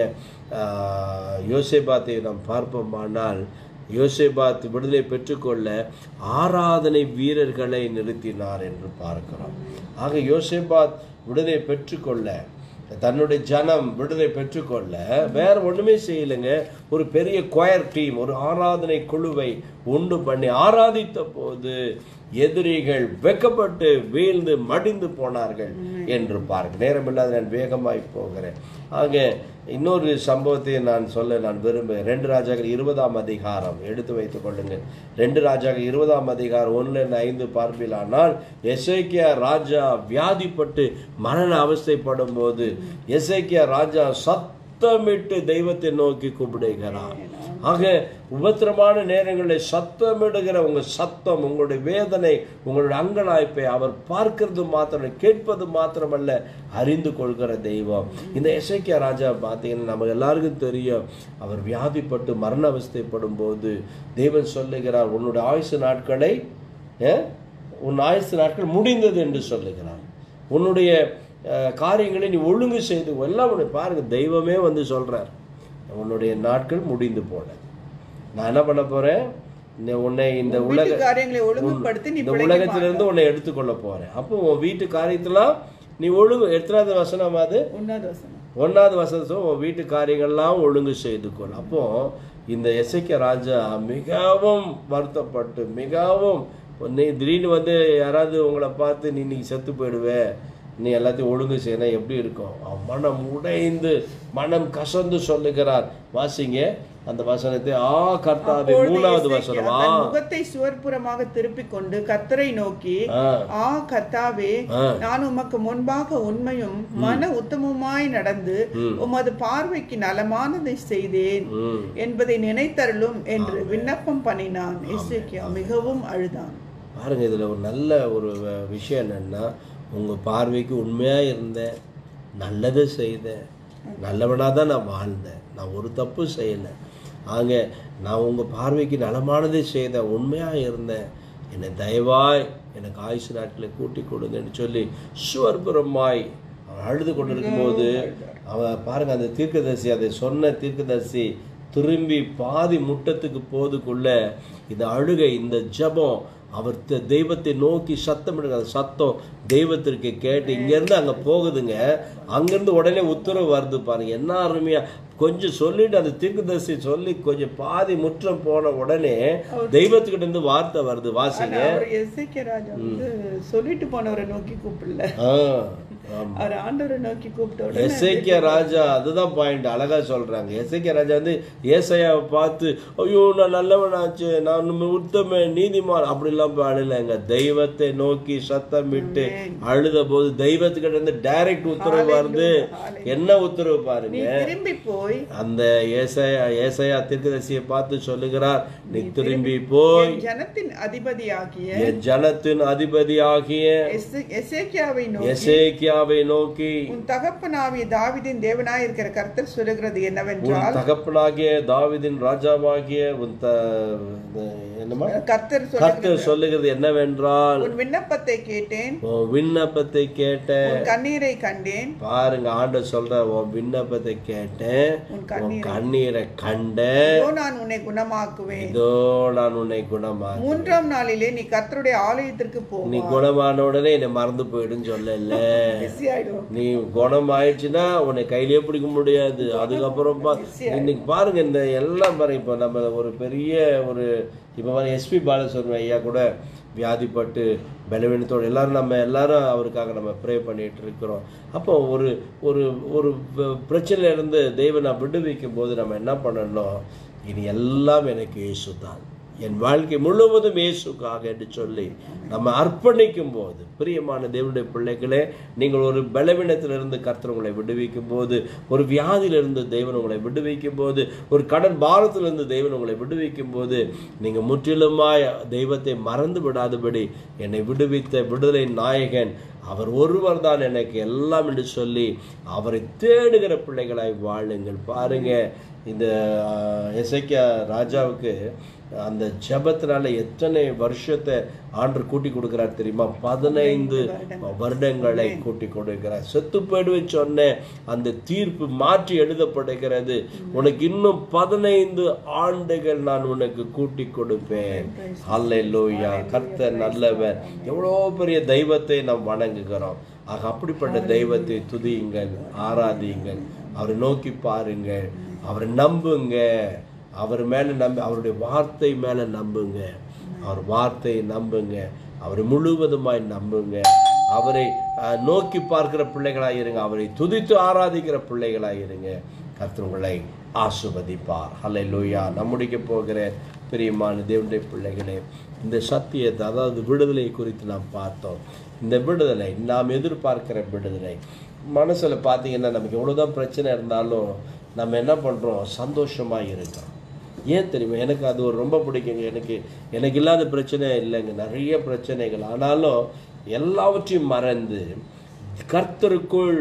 ஆஹ், யோசேபாத்தை நாம் பார்ப்போமானால் யோசேபாத் விடுதலை பெற்றுக்கொள்ள ஆராதனை வீரர்களை நிறுத்தினார் என்று பார்க்கிறோம் ஆக யோசேபாத் விடுதலை பெற்றுக்கொள்ள தன்னுடைய ஜனம் விடுதலை பெற்றுக்கொள்ள வேற ஒண்ணுமே செய்யலைங்க ஒரு பெரிய கொயர் டீம் ஒரு ஆராதனை குழுவை உண்டு பண்ணி ஆராதித்த போது எதிரிகள் வெக்கப்பட்டு வீழ்ந்து மடிந்து போனார்கள் என்று பாருங்க நேரமில்லாத நான் வேகமாய் போகிறேன் ஆக இன்னொரு சம்பவத்தை நான் சொல்ல நான் விரும்புகிறேன் ரெண்டு ராஜாக்கள் இருபதாம் அதிகாரம் எடுத்து வைத்துக் கொள்ளுங்கள் ரெண்டு ராஜாக்கள் இருபதாம் அதிகாரம் ஒன்றுல இருந்து ஐந்து பார்ப்பிலானால் எசேக்கியா ராஜா வியாதிப்பட்டு மரண அவஸ்தைப்படும் போது எசேக்கியா ராஜா சத்தமிட்டு தெய்வத்தை நோக்கி கூப்பிடுகிறார் ஆக உபத்திரமான நேரங்களில் சத்தமிடுகிற உங்க சத்தம் உங்களுடைய வேதனை உங்களுடைய அங்கலாய்ப்பை அவர் பார்க்கிறது மாத்திரம் கேட்பது மாத்திரமல்ல அறிந்து கொள்கிற தெய்வம் இந்த எசேக்கியா ராஜா பார்த்தீங்கன்னா நமக்கு எல்லாருக்கும் தெரியும் அவர் வியாதிப்பட்டு மரண அவஸ்தைப்படும் போது தேவன் சொல்லுகிறார் உன்னுடைய ஆயுசு நாட்களை அஹ், உன் ஆயுசு நாட்கள் முடிந்தது என்று சொல்லுகிறார் உன்னுடைய அஹ், காரியங்களை நீ ஒழுங்கு செய்து எல்லாம் உன்னை பாருங்க தெய்வமே வந்து சொல்றார் உன்னுடைய நாட்கள் முடிந்து போனது நான் என்ன பண்ண போறேன் இந்த உன்னை இந்த வீட்டு உலக காரியங்களை ஒழுங்குபடுத்தி நீ இந்த பிழைக்க உலகத்திலிருந்து உன்னை எடுத்துக்கொள்ள போறேன் அப்போ உன் வீட்டு காரியத்தெல்லாம் நீ ஒழுங்கு எத்தனாவது வசனம் அது ஒன்னாவது வசனம் ஒன்றாவது வசனம் உன் வீட்டு காரியங்கள்லாம் ஒழுங்கு செய்து கொள் அப்போ இந்த எசைக்க ராஜா மிகவும் வருத்தப்பட்டு மிகவும் நீ திடீர்னு வந்து யாராவது உங்களை பார்த்து நீ நீ செத்து போயிடுவே நீ எல்லாத்தையும் ஒழுங்கு செய்யணும் எப்படி இருக்கும் அவன் மனம் உடைந்து மனம் கசந்து சொல்லுகிறார் வாசிங்க அந்த வசனத்தை ஆ கர்த்தாவே அப்பொழுது மூணாவது எசேக்கியா வசனமா தன் முகத்தை சுவர்புறமாக திருப்பிக் கொண்டு கர்த்தரை நோக்கி ஆ ஆ கர்த்தாவே ஆ. நான் உமக்கு முன்பாக உண்மையும் மன உத்தமமாய் நடந்து உமது பார்வைக்கு நலமானதை செய்தேன் ம் என்பதை நினைத்தருளும் என்று விண்ணப்பம் பண்ணினான் எசேக்கியா மிகவும் அழுதான் பாருங்க இதில் ஒரு நல்ல ஒரு வ- விஷயம் என்னன்னா உங்கள் பார்வைக்கு உண்மையாக இருந்தேன் நல்லதை செய்தேன் நல்லவனாக தான் நான் வாழ்ந்தேன் நான் ஒரு தப்பு செய்யலை ஆக நான் உங்கள் பார்வைக்கு நலமானதை செய்தேன் உண்மையாக இருந்தேன் என்னை தயவாய் எனக்கு ஆயுசு நாட்களை கூட்டி கொடுங்கன்னு சொல்லி சுவர்புறமாய் அவன் அழுது கொண்டிருக்கும் போது அவன் பாருங்க அந்த தீர்க்கதரிசி அதை சொன்ன தீர்க்கதரிசி திரும்பி பாதி முட்டத்துக்கு போதுக்குள்ள இந்த அழுகை இந்த ஜெபம் அவர் த- தெய்வத்தை நோக்கி சத்தம் எடுக்கிற அந்த சத்தம் தெய்வத்திற்கு கேட்டு இங்கேருந்து அங்கே போகுதுங்க அங்கேருந்து உடனே உத்தரவு வருது பாருங்க என்ன அருமையா கொஞ்சம் சொல்லிட்டு அந்த தீர்க்கதரிசி சொல்லி கொஞ்சம் பாதி முற்றம் போன உடனே தெய்வத்துக்கிட்ட இருந்து வார்த்தை வருது வாசிங்க ஆனா அவர் எசேக்கியா ராஜா வந்து சொல்லிட்டு போனவரை நோக்கி கூப்பிடல ஆ ஆமா அவர் ஆண்டவரை நோக்கி கூப்பிட்ட உடனே எசேக்கியா ராஜா அதுதான் பாயிண்ட் அழகா சொல்றாங்க எசேக்கியா ராஜா வந்து ஏசையாவை பார்த்து ஐயோ நான் நல்லவனாச்சு நான் உத்தம நீதிமான் அப்படிலாம் அழலைங்க தெய்வத்தை நோக்கி சத்தம் விட்டு அழுத போது தெய்வத்துக்கிட்ட இருந்து டைரக்ட் உத்தரவு வருது என்ன உத்தரவு நீ பாருங்க திரும்பி போய் அந்த ஏசையா ஏசையா தீர்க்கதரிசியை பார்த்து சொல்லுகிறார் நீ திரும்பி போய் என் ஜனத்தின் அதிபதியாகிய என் ஜனத்தின் அதிபதியாகிய எசே- எசேக்கியாவை நோக்கி எசேக்கியாவை நோக்கி உன் தகப்பனாவிய தாவிதின் தேவனாய் இருக்கிற கர்த்தர் சொல்லுகிறது என்னவென்றால் உன் தகப்பனாகிய தாவீதின் ராஜாவாகிய உன் த என்னமா கர்த்தர் சொல்லுகிறது கர்த்தர் சொல்லுகிறது என்னவென்றால் உன் விண்ணப்பத்தை கேட்டேன் உன் விண்ணப்பத்தை கேட்டேன் உன் கண்ணீரை கண்டேன் பாருங்க ஆண்டவர் சொல்ற உன் விண்ணப்பத்தை கேட்டேன் உன் உன் கண்ணீரை கண்ணீரை கண்டேன் இதோ நான் உன்னை குணமாக்குவேன் இதோ நான் உன்னை குணமா மூன்றாம் நாளிலே நீ கர்த்தருடைய ஆலயத்திற்கு போ நீ குணமான உடனே என்னை மறந்து போயிடுன்னு சொல்லல பிஸி ஆயிடும் நீ குணம் ஆயிடுச்சுன்னா உன்னை கையிலே பிடிக்க முடியாது அதுக்கப்புறம் பா- இன்னைக்கு பாருங்க இந்த எல்லாம் பாருங்க இப்போ நம்ம ஒரு பெரிய ஒரு இப்போ பாருங்க எஸ்பி பாலசுப்ரமணியம் ஐயா கூட வியாதிப்பட்டு பலவீனத்தோடு எல்லாரும் நம்ம எல்லாரும் அவருக்காக நம்ம ப்ரே பண்ணிட்டு இருக்கிறோம் அப்போ ஒரு ஒரு ஒரு ப- பிரச்சனையில இருந்து தெய்வனை விடுவிக்கும் போது நம்ம என்ன பண்ணணும் இனி எல்லாம் எனக்கு இயேசு தான் என் வாழ்க்கை முழுவதும் இயேசுக்காக என்று சொல்லி நம்ம அர்ப்பணிக்கும் போது பிரியமான தேவனுடைய பிள்ளைகளே நீங்கள் ஒரு பலவீனத்திலிருந்து கர்த்தர் உங்களை விடுவிக்கும் போது ஒரு வியாதியிலிருந்து தேவன் உங்களை விடுவிக்கும் போது ஒரு கடன் பாரத்திலிருந்து தேவன் உங்களை விடுவிக்கும் போது நீங்கள் முற்றிலுமாய் தெய்வத்தை மறந்து விடாதபடி என்னை விடுவித்த விடுதலை நாயகன் அவர் ஒருவர் தான் எனக்கு எல்லாம் என்று சொல்லி அவரை தேடுகிற பிள்ளைகளாய் வாழுங்கள் பாருங்க இந்த எசைக்கியா ராஜாவுக்கு அந்த ஜெபத்தினால எத்தனை வருஷத்தை ஆண்டு கூட்டி கொடுக்கிறார் தெரியுமா பதினைந்து வருடங்களை கூட்டி கொடுக்கிறார் செத்து போயிடுவேன் சொன்ன அந்த தீர்ப்பு மாற்றி எழுதப்படுகிறது உனக்கு இன்னும் பதினைந்து ஆண்டுகள் நான் உனக்கு கூட்டி கொடுப்பேன் அல்லேலூயா கர்த்தர் நல்லவர் எவ்வளோ பெரிய தெய்வத்தை நாம் வணங்குகிறோம் ஆக அப்படிப்பட்ட தெய்வத்தை துதியுங்கள் ஆராதியுங்கள் அவரை நோக்கி பாருங்கள் அவரை நம்புங்க அவர் மேலே நம்பி அவருடைய வார்த்தை மேலே நம்புங்க அவர் வார்த்தையை நம்புங்க அவரை முழுவதுமாய் நம்புங்க அவரை அஹ், நோக்கி பார்க்கிற பிள்ளைகளாக இருங்க அவரை துதித்து ஆராதிக்கிற பிள்ளைகளாக இருங்க கர்த்தர் உங்களை ஆசுவதிப்பார் ஹலை லூயா நம்முடிக்க போகிற பிரியமான தேவனுடைய பிள்ளைகளே இந்த சத்தியத்தை அதாவது விடுதலை குறித்து நாம் பார்த்தோம் இந்த விடுதலை நாம் எதிர்பார்க்கிற விடுதலை மனசில் பார்த்தீங்கன்னா நமக்கு எவ்வளோதான் பிரச்சனை இருந்தாலும் நம்ம என்ன பண்ணுறோம் சந்தோஷமாக இருக்கோம் ஏன் தெரியுமா எனக்கு அது ஒரு ரொம்ப பிடிக்குங்க எனக்கு எனக்கு இல்லாத பிரச்சனை இல்லைங்க நிறைய பிரச்சனைகள் ஆனாலும் எல்லாவற்றையும் மறந்து கர்த்தருக்குள்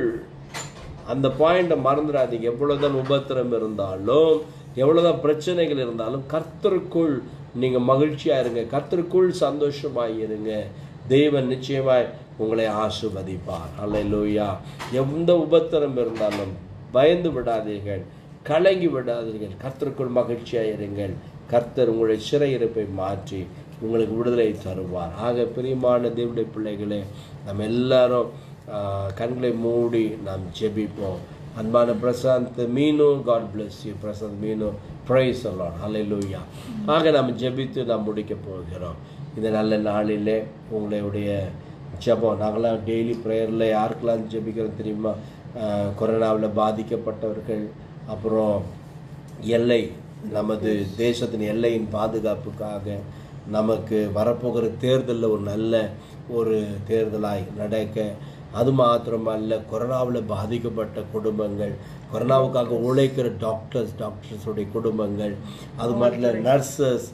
அந்த பாயிண்ட்டை மறந்துடாதீங்க எவ்வளோதான் உபத்திரம் இருந்தாலும் எவ்வளோதான் பிரச்சனைகள் இருந்தாலும் கர்த்தருக்குள் நீங்கள் மகிழ்ச்சியாக இருங்க கர்த்தருக்குள் சந்தோஷமாக இருங்க தெய்வன் நிச்சயமாய் உங்களை ஆசிர்வதிப்பார் அல்லேலூயா எந்த உபத்திரம் இருந்தாலும் பயந்து விடாதீர்கள் கலங்கி விடாதீர்கள் கர்த்தருக்குள் மகிழ்ச்சியாக இருங்கள் கர்த்தர் உங்களுடைய சிறையிருப்பை மாற்றி உங்களுக்கு விடுதலை தருவார் ஆக பிரியமான தேவனுடைய பிள்ளைகளே நம்ம எல்லாரும் ஆஹ், கண்களை மூடி நாம் ஜெபிப்போம் அன்பான பிரசாந்த் மீனு காட் bless யூ பிரசாந்த் மீனு ப்ரைஸ் சொல்லலாம் ஹalleluya ஆக நாம் ஜெபித்து நாம் முடிக்க போகிறோம் இந்த நல்ல நாளிலே உங்களுடைய ஜெபம் நாங்களாம் டெய்லி ப்ரேயரில் யாருக்கெல்லாம் ஜெபிக்கிறோம் தெரியுமா ஆஹ், கொரோனாவில் பாதிக்கப்பட்டவர்கள் அப்புறம் எல்லை நமது தேசத்தின் எல்லையின் பாதுகாப்புக்காக நமக்கு வரப்போகிற தேர்தலில் ஒரு நல்ல ஒரு தேர்தலாய் நடக்க அது மாத்திரமல்ல கொரோனாவில் பாதிக்கப்பட்ட குடும்பங்கள் கொரோனாவுக்காக உழைக்கிற டாக்டர்ஸ் டாக்டர்ஸுடைய குடும்பங்கள் அது மட்டும் இல்லை நர்சஸ்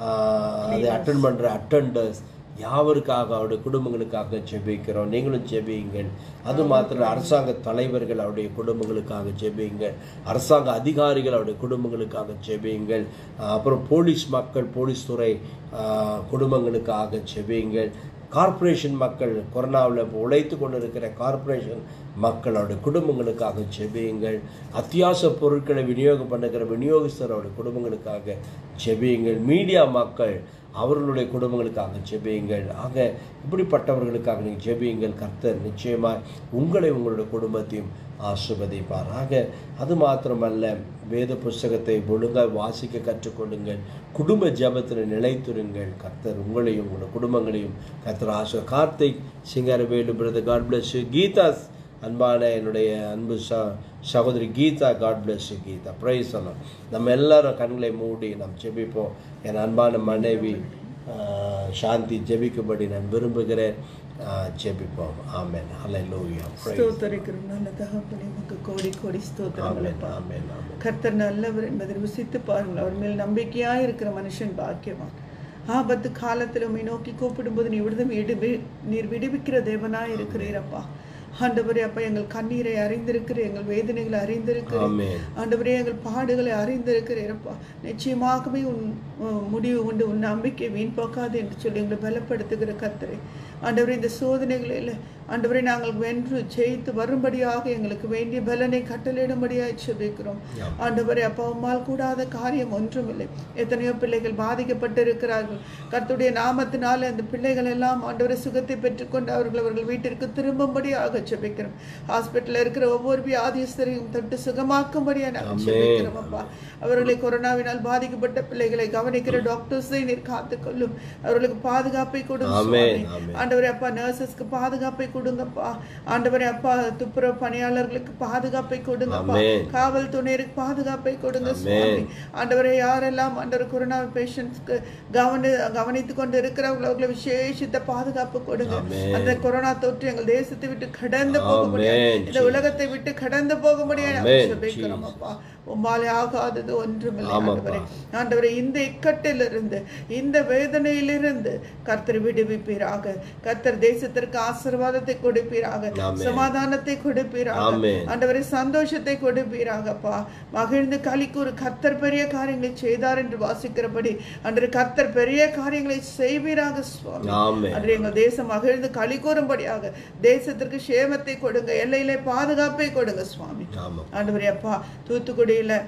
அதை அட்டன் பண்ணுற அட்டண்டர்ஸ் யாவருக்காக அவருடைய குடும்பங்களுக்காக ஜெபிக்கிறோம் நீங்களும் ஜெபியுங்கள் அது மாத்திரம் இல்ல, அரசாங்க தலைவர்கள் அவருடைய குடும்பங்களுக்காக ஜெபியுங்கள் அரசாங்க அதிகாரிகள் அவருடைய குடும்பங்களுக்காக ஜெபியுங்கள் அஹ் அப்புறம் போலீஸ் மக்கள் போலீஸ் துறை அஹ், குடும்பங்களுக்காக ஜெபியுங்கள் கார்ப்பரேஷன் மக்கள் கொரோனாவில் இப்போ உழைத்து கொண்டு இருக்கிற கார்ப்பரேஷன் மக்கள் அவருடைய குடும்பங்களுக்காக ஜெபியுங்கள் அத்தியாவசிய பொருட்களை விநியோகம் பண்ணுகிற விநியோகஸ்தர் அவருடைய குடும்பங்களுக்காக ஜெபியுங்கள் மீடியா மக்கள் அவர்களுடைய குடும்பங்களுக்காக ஜெபியுங்கள் ஆக இப்படிப்பட்டவர்களுக்காக நீங்கள் ஜெபியுங்கள் கர்த்தர் நிச்சயமாய் உங்களை உங்களுடைய குடும்பத்தையும் ஆசிர்வதிப்பார் ஆக அது மாத்திரமல்ல வேத புஸ்தகத்தை ஒழுங்காய் வாசிக்க கற்றுக்கொள்ளுங்கள் குடும்ப ஜெபத்தில் நிலைத்துருங்கள் கர்த்தர் உங்களையும் உங்களுடைய குடும்பங்களையும் கர்த்தர் ஆசை Karthik Singaravelu brother God bless கீதாஸ் அன்பான என்னுடைய அன்பு ச சகோதரி Geetha God bless Geetha praise சொல்லலாம் நம்ம எல்லாரும் கண்களை மூடி நாம் ஜெபிப்போம் என் அன்பான மனைவி ஆஹ், சாந்தி ஜெபிக்கும்படி நான் விரும்புகிறேன் ஆஹ், ஜெபிப்போம் ஆமென் ஹalleluya praise ஸ்தோத்தரிக்கிறோம் நல்ல தகப்பனே உமக்கு கோடி கோடி ஆமென் ஸ்தோத்திரங்களப்பா ஆமென் ஆமென் கர்த்தர் நல்லவர் என்பதை ருசித்து பாருங்கள் அவர் மேல் நம்பிக்கையாய் இருக்கிற மனுஷன் பாக்கியவான் ஆபத்து காலத்தில் உம்மை நோக்கி கூப்பிடும்போது நீ விடுதலை விடுவி நீர் விடுவிக்கிற தேவனாய் இருக்கிறீரப்பா ஆண்டவரே அப்பா எங்கள் கண்ணீரை அறிந்திருக்கிறேன் எங்கள் வேதனைகளை அறிந்திருக்கிறேன் ஆமென் ஆண்டவரே எங்கள் பாடுகளை அறிந்திருக்கிறேனப்பா நிச்சயமாகவே உன் உன் முடிவு உண்டு உன் நம்பிக்கை வீண் போக்காது என்று சொல்லி எங்களை பலப்படுத்துகிற கர்த்தரே ஆண்டவரே இந்த சோதனைகளில் ஆண்டவரே நாங்கள் வென்று ஜெயித்து வரும்படியாக எங்களுக்கு வேண்டிய பலனை கட்டளையிடும்படியாக செபிக்கிறோம் ஆண்டவரே அப்பா உம்மால் கூடாத காரியம் ஒன்றுமில்லை எத்தனையோ பிள்ளைகள் பாதிக்கப்பட்டிருக்கிறார்கள் கர்த்தருடைய நாமத்தினால அந்த பிள்ளைகள் எல்லாம் ஆண்டவரை சுகத்தை பெற்றுக்கொண்டு அவர்கள் அவர்கள் வீட்டிற்கு திரும்பும்படியாக செபிக்கிறோம் ஹாஸ்பிட்டலில் இருக்கிற ஒவ்வொரு வியாதிஸ்தரையும் தொட்டு சுகமாக்கும்படியாக நாங்கள் ஆமென். செபிக்கிறோம் அப்பா அவர்களை கொரோனாவினால் பாதிக்கப்பட்ட பிள்ளைகளை கவனிக்கிற டாக்டர்ஸை நீர் காத்துக்கொள்ளும் அவர்களுக்கு பாதுகாப்பை கொடுங்க ஆமென், சுவாமி. ஆமென். ஆண்டவரே அப்பா நர்சஸ்க்கு பாதுகாப்பை கொடுங்கப்பா ஆண்டவரே அப்பா துப்புரவு பணியாளர்களுக்கு பாதுகாப்பை கொடுங்கப்பா ஆமென். காவல்துறையருக்கு பாதுகாப்பை கொடுங்க ஆமென். சுவாமி ஆண்டவரே யாரெல்லாம் ஆண்டவர் கொரோனா பேஷண்ட்ஸ்க்கு கவனி கவனித்துக் கொண்டு இருக்கிறவங்களை அவர்களை விசேஷித்த பாதுகாப்பு கொடுங்க ஆமென். அந்த கொரோனா தொற்று எங்கள் தேசத்தை விட்டு கடந்து போக முடியாது ஆமென். இந்த உலகத்தை விட்டு கடந்து போக முடியாது ஆமென். ஜெபிக்கிறோம் அப்பா உம்மாலே ஆகாதது ஒன்றுமில்லை ஆமாப்பா. ஆண்டவரே ஆண்டவரே இந்த இக்கட்டிலிருந்து இந்த வேதனையிலிருந்து கர்த்தர் விடுவிப்பீராக கர்த்தர் தேசத்திற்கு ஆசீர்வாதத்தை கொடுப்பீராக ஆமென். சமாதானத்தை கொடுப்பீராக ஆமென். ஆண்டவரே சந்தோஷத்தை கொடுப்பீராகப்பா மகிழ்ந்து கலிக்கு ஒரு கர்த்தர் பெரிய காரியங்களை செய்தார் என்று வாசிக்கிறபடி அன்று கர்த்தர் பெரிய காரியங்களை செய்வீராக சுவாமி ஆமென் அன்று எங்கள் தேசம் மகிழ்ந்து களி கூறும்படியாக தேசத்திற்கு சேமத்தை கொடுங்க எல்லையிலே பாதுகாப்பை கொடுங்க சுவாமி ஆமாம் ஆண்டவரே அப்பா தூத்துக்குடியில்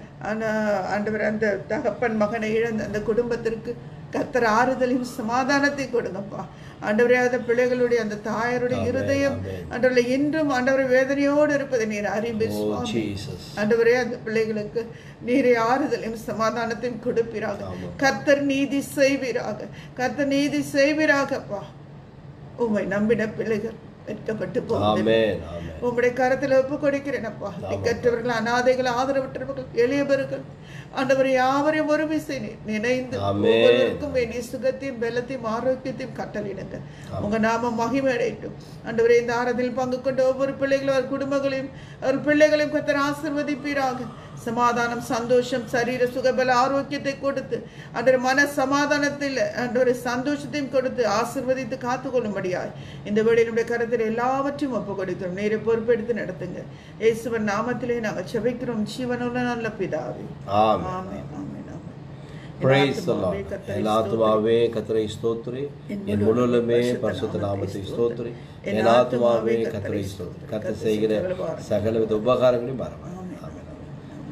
ஆண்டவர் அந்த தகப்பன் மகனை இழந்த அந்த குடும்பத்திற்கு கர்த்தர் ஆறுதலையும் சமாதானத்தை கொடுங்கப்பா ஆண்டவரே அந்த பிள்ளைகளுடைய அந்த தாயருடைய ஆமென், இருதயம் ஆமென். ஆண்டவரை இன்றும் ஆண்டவரை வேதனையோடு இருப்பதை நீர் அறிந்து ஓ சுவாமி ஜீசஸ் ஆண்டவரே அந்த பிள்ளைகளுக்கு நீரை ஆறுதலையும் சமாதானத்தையும் கொடுப்பீராக ஆமாம். கர்த்தர் நீதி செய்வீராக கர்த்தர் நீதி செய்வீராகப்பா உம்மை நம்பின பிள்ளைகள் வெட்கப்பட்டு போவதில்லை ஆமென் ஆமென் உம்முடைய கரத்தில் ஒப்பு கொடுக்கிறேனப்பா திக்கற்றவர்கள் அனாதைகள் ஆதரவற்றவர்கள் எளியவர்கள் ஆண்டவரை யாவரையும் ஒரு விசை நீர் நினைந்து ஆமென். ஒவ்வொருவருக்கும் வேண்டிய சுகத்தையும் பலத்தையும் ஆரோக்கியத்தையும் கட்டளிடுங்க உங்க நாமம் மகிமை அடையட்டும் ஆண்டவரே இந்த ஆராதனையில் பங்கு கொண்ட ஒவ்வொரு பிள்ளைகளும் அவர் குடும்பங்களையும் அவர் பிள்ளைகளையும் கத்தர் ஆசிர்வதிப்பீராக சமாதானம் சந்தோஷம் சரீர சுகபல ஆரோக்கியத்தை கொடுத்து அன்றொரு மன சமாதானத்தில் அன்றொரு சந்தோஷத்தையும் கொடுத்து ஆசிர்வதித்து காத்துக்கொள்ளும்படியாய் இந்த வேளையினுடைய கருத்தில் எல்லாவற்றையும் ஒப்பு கொடுக்கிறோம் நேரை பொறுப்பெடுத்து நடத்துங்க இயேசுவன் நாமத்திலே நாங்கள் செபிக்கிறோம் ஜீவனுள்ள நல்ல பிதாவே ஆமென் ஆமென் ஆமென் ஆமென் பிரைஸ் எல்லாத்துமாவே கர்த்தரை எல்லா ஆத்துமாவே கத்தரை ஸ்தோத்திரி என் முழுவலுமே பரிசுத்த நாமத்தை ஸ்தோத்திரி என் ஆத்துமாவே கத்தரை ஸ்தோத்திரி கத்த செய்கிற சகலவித உபகாரங்களையும் மறவார்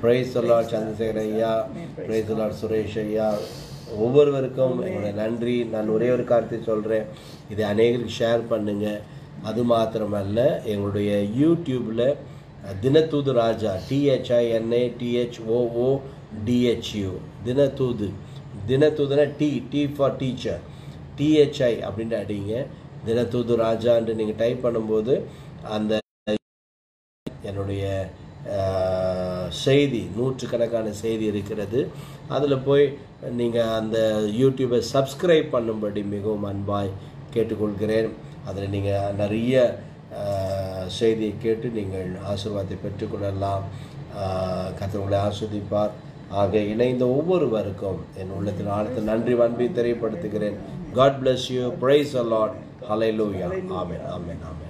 பிரைஸ் சொல்லார் சந்திரசேகர் ஐயா பிரைஸ் சொல்லார் சுரேஷ் ஐயா ஒவ்வொருவருக்கும் என்னுடைய நன்றி நான் ஒரே ஒரு காரியத்தை சொல்கிறேன் இதை அநேகருக்கு ஷேர் பண்ணுங்கள் அது மாத்திரமல்ல எங்களுடைய யூடியூப்பில் Dinathoothu Raja D H I N A D H O O D H U Dinathoothu தினத்தூதுனா D D for teacher D H I அப்படின்ட்டு அடிங்க தினத்தூது ராஜான்ட்டு நீங்கள் டைப் பண்ணும்போது அந்த என்னுடைய அஹ், செய்தி நூற்றுக்கணக்கான செய்தி இருக்கிறது அதில் போய் நீங்கள் அந்த யூடியூபை சப்ஸ்கிரைப் பண்ணும்படி மிகவும் அன்பாய் கேட்டுக்கொள்கிறேன் அதில் நீங்கள் நிறைய அஹ், செய்தியை கேட்டு நீங்கள் ஆசீர்வாதத்தை பெற்றுக்கொள்ளலாம் அஹ், கர்த்தர் உங்களை ஆஸ்வதிப்பார் ஆக இணைந்த ஒவ்வொருவருக்கும் என் உள்ளத்தில் ஆழ்த்த நன்றி அன்பை தெரியப்படுத்துகிறேன் God bless you praise the Lord hallelujah amen amen amen